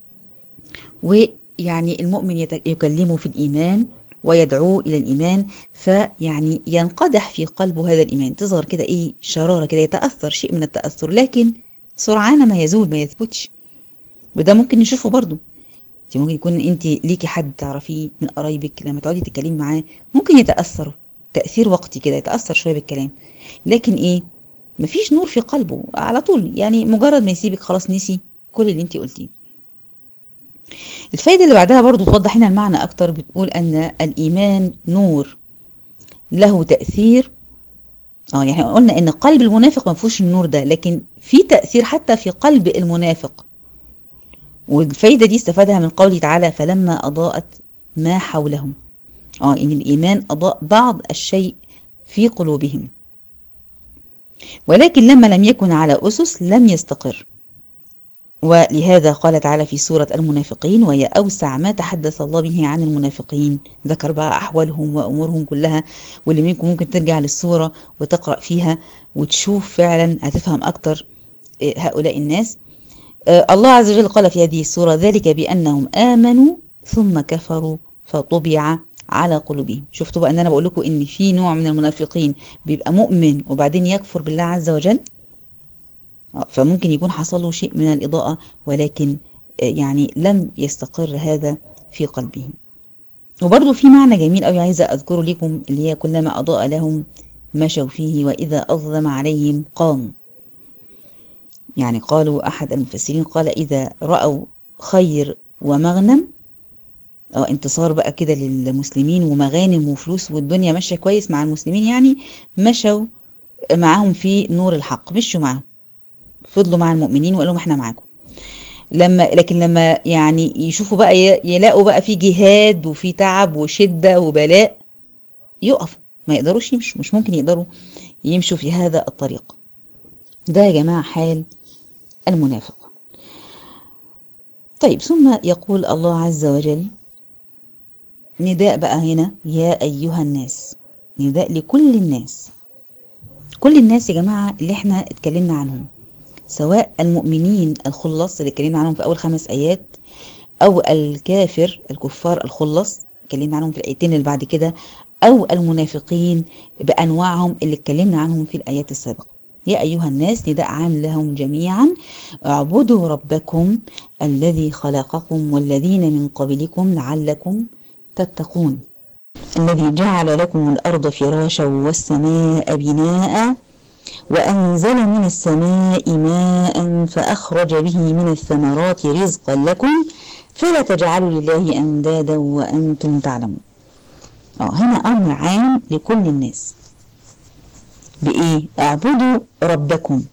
ويعني المؤمن يكلمه في الإيمان ويدعوه إلى الإيمان فيعني ينقدح في قلبه هذا الإيمان تظهر كده إيه شرارة كده يتأثر شيء من التأثر لكن سرعان ما يزول ما يثبتش وده ممكن نشوفه برضو انت ممكن يكون انت ليكي حد تعرفيه من قرايبك لما تقعدي تتكلمي معاه ممكن يتأثر تأثير وقتي كده يتأثر شوية بالكلام لكن ايه مفيش نور في قلبه على طول يعني مجرد ما يسيبك خلاص نسي كل اللي انت قلتيه الفايدة اللي بعدها برضو توضح لنا المعنى أكتر بتقول أن الإيمان نور له تأثير اه يعني قلنا ان قلب المنافق ما فيهوش النور ده لكن في تأثير حتى في قلب المنافق والفايدة دي استفادها من قوله تعالى فلما أضاءت ما حولهم اه ان الايمان اضاء بعض الشيء في قلوبهم ولكن لما لم يكن على اسس لم يستقر ولهذا قال تعالى في سورة المنافقين وهي أوسع ما تحدث الله به عن المنافقين ذكر بقى أحوالهم وأمورهم كلها واللي منكم ممكن ترجع للسورة وتقرأ فيها وتشوف فعلا هتفهم أكتر هؤلاء الناس الله عز وجل قال في هذه السورة ذلك بأنهم آمنوا ثم كفروا فطبع على قلوبهم شفتوا بقى ان انا بقول لكم ان في نوع من المنافقين بيبقى مؤمن وبعدين يكفر بالله عز وجل فممكن يكون حصل له شيء من الإضاءة ولكن يعني لم يستقر هذا في قلبه وبرضه في معنى جميل قوي عايزة أذكره لكم اللي هي كلما أضاء لهم مشوا فيه وإذا أظلم عليهم قاموا يعني قالوا أحد المفسرين قال إذا رأوا خير ومغنم أو انتصار بقى كده للمسلمين ومغانم وفلوس والدنيا ماشية كويس مع المسلمين يعني مشوا معاهم في نور الحق مشوا معاهم فضلوا مع المؤمنين وقالوا احنا معاكم لما لكن لما يعني يشوفوا بقى يلاقوا بقى في جهاد وفي تعب وشدة وبلاء يقفوا ما يقدروش يمشوا مش ممكن يقدروا يمشوا في هذا الطريق ده يا جماعة حال المنافق طيب ثم يقول الله عز وجل نداء بقى هنا يا أيها الناس نداء لكل الناس كل الناس يا جماعة اللي احنا اتكلمنا عنهم سواء المؤمنين الخلص اللي اتكلمنا عنهم في أول خمس آيات أو الكافر الكفار الخلص اتكلمنا عنهم في الآيتين اللي بعد كده أو المنافقين بأنواعهم اللي اتكلمنا عنهم في الآيات السابقة يا أيها الناس نداء عام لهم جميعا اعبدوا ربكم الذي خلقكم والذين من قبلكم لعلكم تتقون الذي جعل لكم الأرض فراشا والسماء بناء وأنزل من السماء ماء فأخرج به من الثمرات رزقا لكم فلا تجعلوا لله أندادا وأنتم تعلمون اه هنا أمر عام لكل الناس بإيه؟ اعبدوا ربكم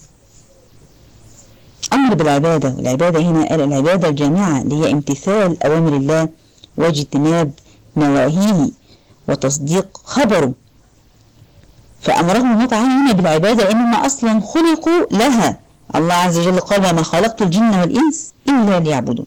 أمر بالعبادة والعبادة هنا قال العبادة الجامعة اللي هي امتثال أوامر الله واجتناب نواهيه وتصديق خبره فأمرهم الله تعالى هنا بالعبادة لأنهم أصلا خلقوا لها الله عز وجل قال وما خلقت الجن والإنس إلا ليعبدون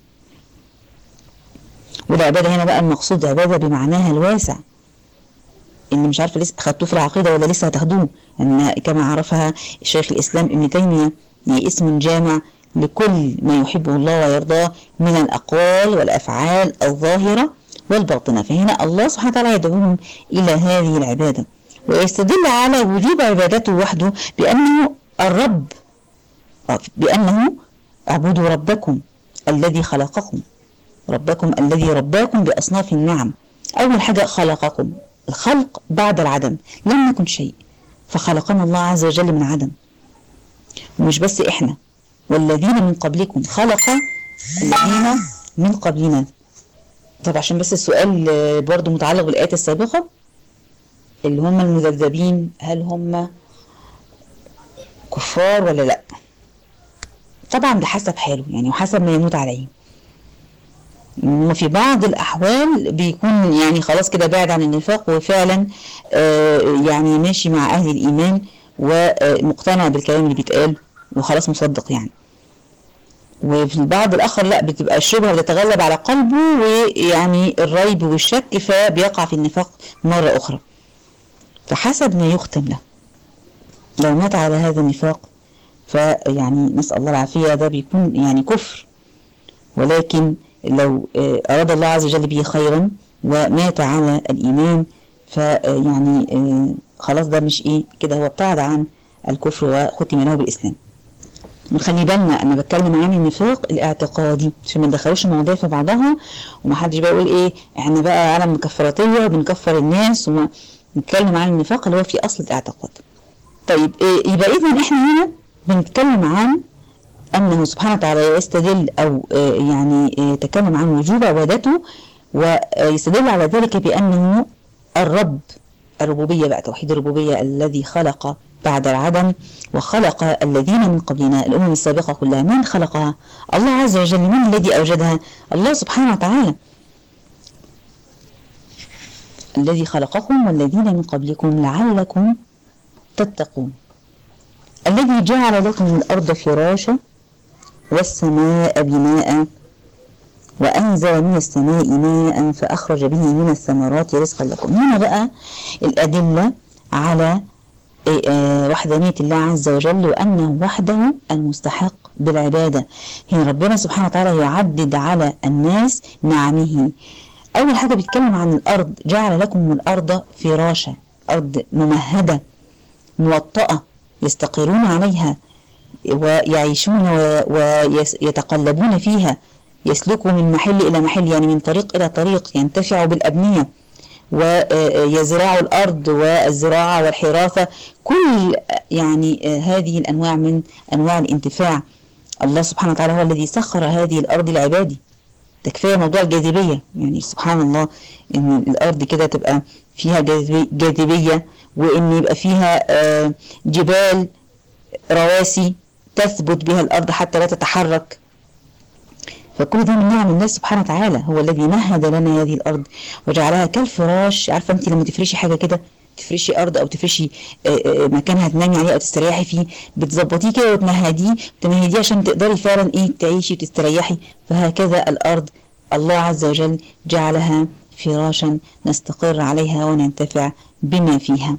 والعبادة هنا بقى المقصود عبادة بمعناها الواسع اللي مش عارفة لسه أخدتوه في العقيدة ولا لسه هتاخدوه أن كما عرفها الشيخ الإسلام ابن تيمية هي اسم جامع لكل ما يحبه الله ويرضاه من الأقوال والأفعال الظاهرة والباطنة فهنا الله سبحانه وتعالى يدعوهم إلى هذه العبادة ويستدل على وجوب عبادته وحده بأنه الرب بأنه اعبدوا ربكم الذي خلقكم ربكم الذي رباكم بأصناف النعم أول حاجة خلقكم الخلق بعد العدم لم نكن شيء فخلقنا الله عز وجل من عدم ومش بس إحنا والذين من قبلكم خلق الذين من قبلنا طب عشان بس السؤال برضو متعلق بالآيات السابقة اللي هم المذبذبين هل هم كفار ولا لا طبعا ده حسب حاله يعني وحسب ما يموت عليه وفي بعض الأحوال بيكون يعني خلاص كده بعد عن النفاق وفعلا آه يعني ماشي مع أهل الإيمان ومقتنع بالكلام اللي بيتقال وخلاص مصدق يعني وفي البعض الآخر لا بتبقى الشبهة بتتغلب على قلبه ويعني الريب والشك فبيقع في النفاق مرة أخرى فحسب ما يختم له لو مات على هذا النفاق فيعني نسأل الله العافية ده بيكون يعني كفر ولكن لو أراد الله عز وجل به خيرا ومات على الإيمان فيعني خلاص ده مش إيه كده هو ابتعد عن الكفر وختم له بالإسلام نخلي بالنا انا بتكلم عن النفاق الاعتقادي عشان ما ندخلوش المواضيع في بعضها ومحدش بقى يقول ايه احنا بقى عالم مكفراتيه وبنكفر الناس وما نتكلم عن النفاق اللي هو في اصل الاعتقاد طيب إيه يبقى اذا احنا هنا بنتكلم عن انه سبحانه وتعالى يستدل او يعني يتكلم عن وجوب عبادته ويستدل على ذلك بانه الرب الربوبيه بقى توحيد الربوبيه الذي خلق بعد العدم وخلق الذين من قبلنا الأمم السابقة كلها من خلقها الله عز وجل من الذي أوجدها الله سبحانه وتعالى الذي خلقكم والذين من قبلكم لعلكم تتقون الذي جعل لكم الأرض فراشا والسماء بناء وأنزل من السماء ماء فأخرج به من الثمرات رزقا لكم هنا بقى الأدلة على وحدانية الله عز وجل وأنه وحده المستحق بالعبادة هنا ربنا سبحانه وتعالى يعدد على الناس نعمه أول حاجة بيتكلم عن الأرض جعل لكم الأرض فراشا أرض ممهدة موطأة يستقرون عليها ويعيشون ويتقلبون فيها يسلكوا من محل إلى محل يعني من طريق إلى طريق ينتفعوا بالأبنية ويزرعوا الأرض والزراعة والحرافة كل يعني هذه الأنواع من أنواع الانتفاع الله سبحانه وتعالى هو الذي سخر هذه الأرض لعباده ده كفاية موضوع الجاذبية يعني سبحان الله إن الأرض كده تبقى فيها جاذبية وإن يبقى فيها جبال رواسي تثبت بها الأرض حتى لا تتحرك فكل ده من نعم الله سبحانه وتعالى هو الذي مهد لنا هذه الأرض وجعلها كالفراش عارفة أنت لما تفرشي حاجة كده تفرشي أرض أو تفرشي مكان هتنامي عليه أو تستريحي فيه بتظبطيه كده وتمهديه تمهديه عشان تقدري فعلا إيه تعيشي وتستريحي فهكذا الأرض الله عز وجل جعلها فراشا نستقر عليها وننتفع بما فيها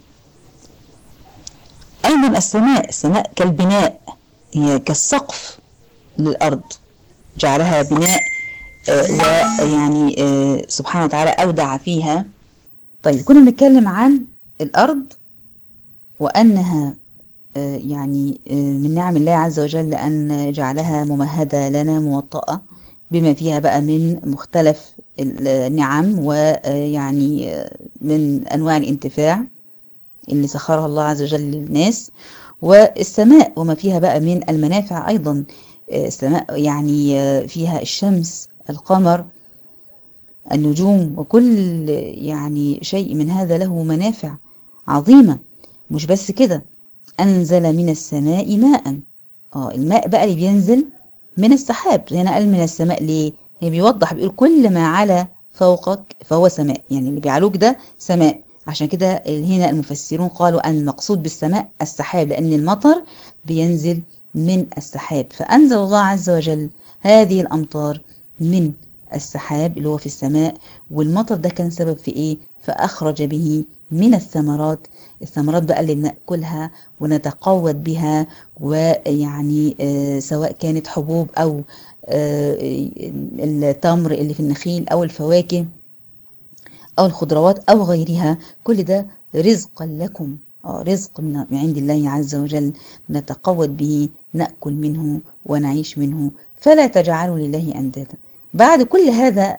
أيضا السماء السماء كالبناء هي كالسقف للأرض جعلها بناء آه ويعني آه سبحانه وتعالى أودع فيها طيب كنا بنتكلم عن الأرض وأنها آه يعني من نعم الله عز وجل أن جعلها ممهدة لنا موطأة بما فيها بقى من مختلف النعم ويعني من أنواع الانتفاع اللي سخرها الله عز وجل للناس والسماء وما فيها بقى من المنافع أيضا السماء يعني فيها الشمس القمر النجوم وكل يعني شيء من هذا له منافع عظيمة مش بس كده أنزل من السماء ماء اه الماء بقى اللي بينزل من السحاب هنا قال من السماء ليه هي بيوضح بيقول كل ما على فوقك فهو سماء يعني اللي بيعلوك ده سماء عشان كده هنا المفسرون قالوا أن المقصود بالسماء السحاب لأن المطر بينزل من السحاب فأنزل الله عز وجل هذه الأمطار من السحاب اللي هو في السماء والمطر ده كان سبب في إيه فأخرج به من الثمرات الثمرات بقى اللي بناكلها ونتقوت بها ويعني آه سواء كانت حبوب أو آه التمر اللي في النخيل أو الفواكه أو الخضروات أو غيرها كل ده رزقا لكم آه رزق من عند الله عز وجل نتقوت به نأكل منه ونعيش منه فلا تجعلوا لله أندادا بعد كل هذا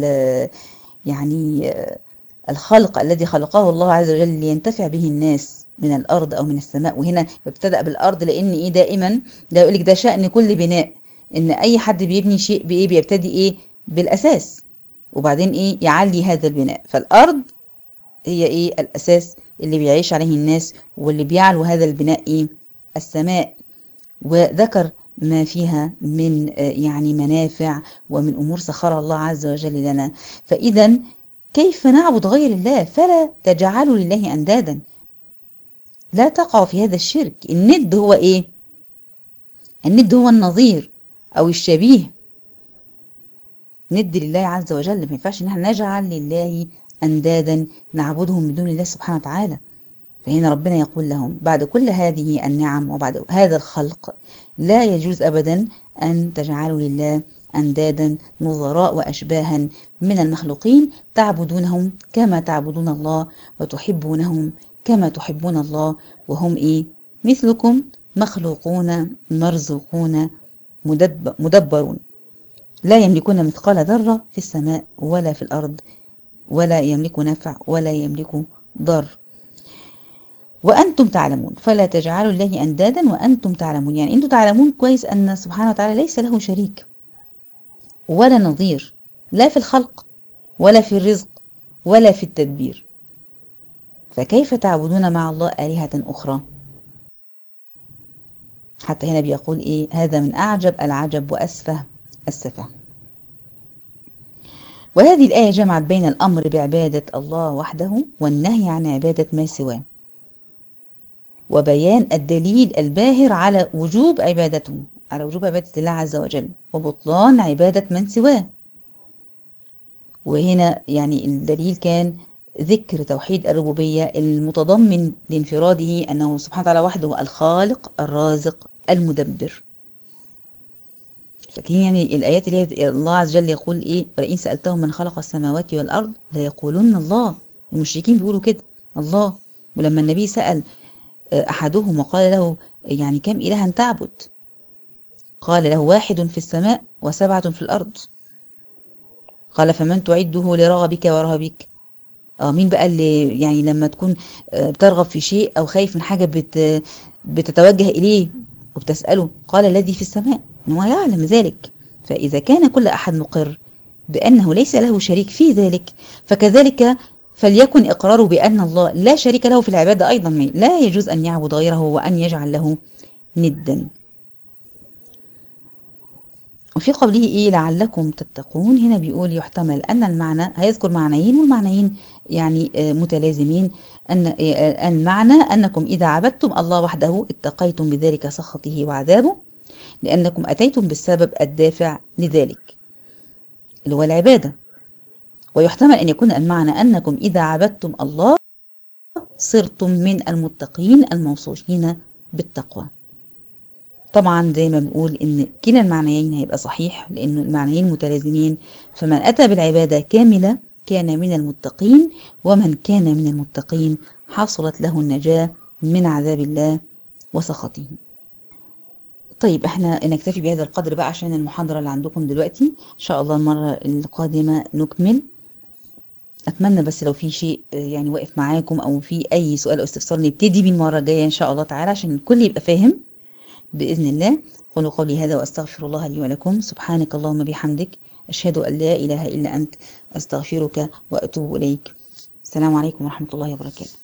يعني الخلق الذي خلقه الله عز وجل لينتفع به الناس من الأرض أو من السماء وهنا ابتدأ بالأرض لأن إيه دائما ده يقول لك ده شأن كل بناء إن أي حد بيبني شيء بإيه بيبتدي إيه بالأساس وبعدين إيه يعلي هذا البناء فالأرض هي إيه الأساس اللي بيعيش عليه الناس واللي بيعلو هذا البناء إيه السماء وذكر ما فيها من يعني منافع ومن أمور سخرها الله عز وجل لنا فإذا كيف نعبد غير الله فلا تجعلوا لله أندادا لا تقعوا في هذا الشرك الند هو إيه الند هو النظير أو الشبيه ند لله عز وجل ما ينفعش ان احنا نجعل لله اندادا نعبدهم من دون الله سبحانه وتعالى فهنا ربنا يقول لهم بعد كل هذه النعم وبعد هذا الخلق لا يجوز ابدا ان تجعلوا لله اندادا نظراء واشباها من المخلوقين تعبدونهم كما تعبدون الله وتحبونهم كما تحبون الله وهم ايه مثلكم مخلوقون مرزوقون مدب مدبرون لا يملكون مثقال ذرة في السماء ولا في الأرض ولا يملك نفع ولا يملك ضر وأنتم تعلمون فلا تجعلوا الله أندادا وأنتم تعلمون يعني أنتم تعلمون كويس أن سبحانه وتعالى ليس له شريك ولا نظير لا في الخلق ولا في الرزق ولا في التدبير فكيف تعبدون مع الله آلهة أخرى حتى هنا بيقول إيه هذا من أعجب العجب وأسفه السفه وهذه الآية جمعت بين الأمر بعبادة الله وحده والنهي عن عبادة ما سواه وبيان الدليل الباهر على وجوب عبادته على وجوب عبادة الله عز وجل وبطلان عبادة من سواه وهنا يعني الدليل كان ذكر توحيد الربوبية المتضمن لانفراده أنه سبحانه وتعالى وحده الخالق الرازق المدبر فاكرين يعني الآيات اللي هي الله عز وجل يقول إيه ولئن سألتهم من خلق السماوات والأرض ليقولن الله المشركين بيقولوا كده الله ولما النبي سأل أحدهم وقال له يعني كم إلها تعبد قال له واحد في السماء وسبعة في الأرض قال فمن تعده لرغبك ورهبك اه مين بقى اللي يعني لما تكون بترغب في شيء او خايف من حاجه بت بتتوجه اليه وبتساله قال الذي في السماء هو يعلم ذلك فاذا كان كل احد مقر بانه ليس له شريك في ذلك فكذلك فليكن اقراره بان الله لا شريك له في العباده ايضا لا يجوز ان يعبد غيره وان يجعل له ندا وفي قوله إيه لعلكم تتقون هنا بيقول يحتمل أن المعنى هيذكر معنيين والمعنيين يعني متلازمين أن المعنى أنكم إذا عبدتم الله وحده اتقيتم بذلك سخطه وعذابه لأنكم أتيتم بالسبب الدافع لذلك اللي هو العبادة ويحتمل أن يكون المعنى أنكم إذا عبدتم الله صرتم من المتقين الموصوفين بالتقوى طبعا زي ما بنقول ان كلا المعنيين هيبقى صحيح لان المعنيين متلازمين فمن اتى بالعباده كامله كان من المتقين ومن كان من المتقين حصلت له النجاه من عذاب الله وسخطه طيب احنا نكتفي بهذا القدر بقى عشان المحاضره اللي عندكم دلوقتي ان شاء الله المره القادمه نكمل اتمنى بس لو في شيء يعني واقف معاكم او في اي سؤال او استفسار نبتدي بيه المره الجايه ان شاء الله تعالى عشان الكل يبقى فاهم بإذن الله قولوا قولي هذا وأستغفر الله لي ولكم سبحانك اللهم بحمدك أشهد أن لا إله إلا أنت أستغفرك وأتوب إليك السلام عليكم ورحمة الله وبركاته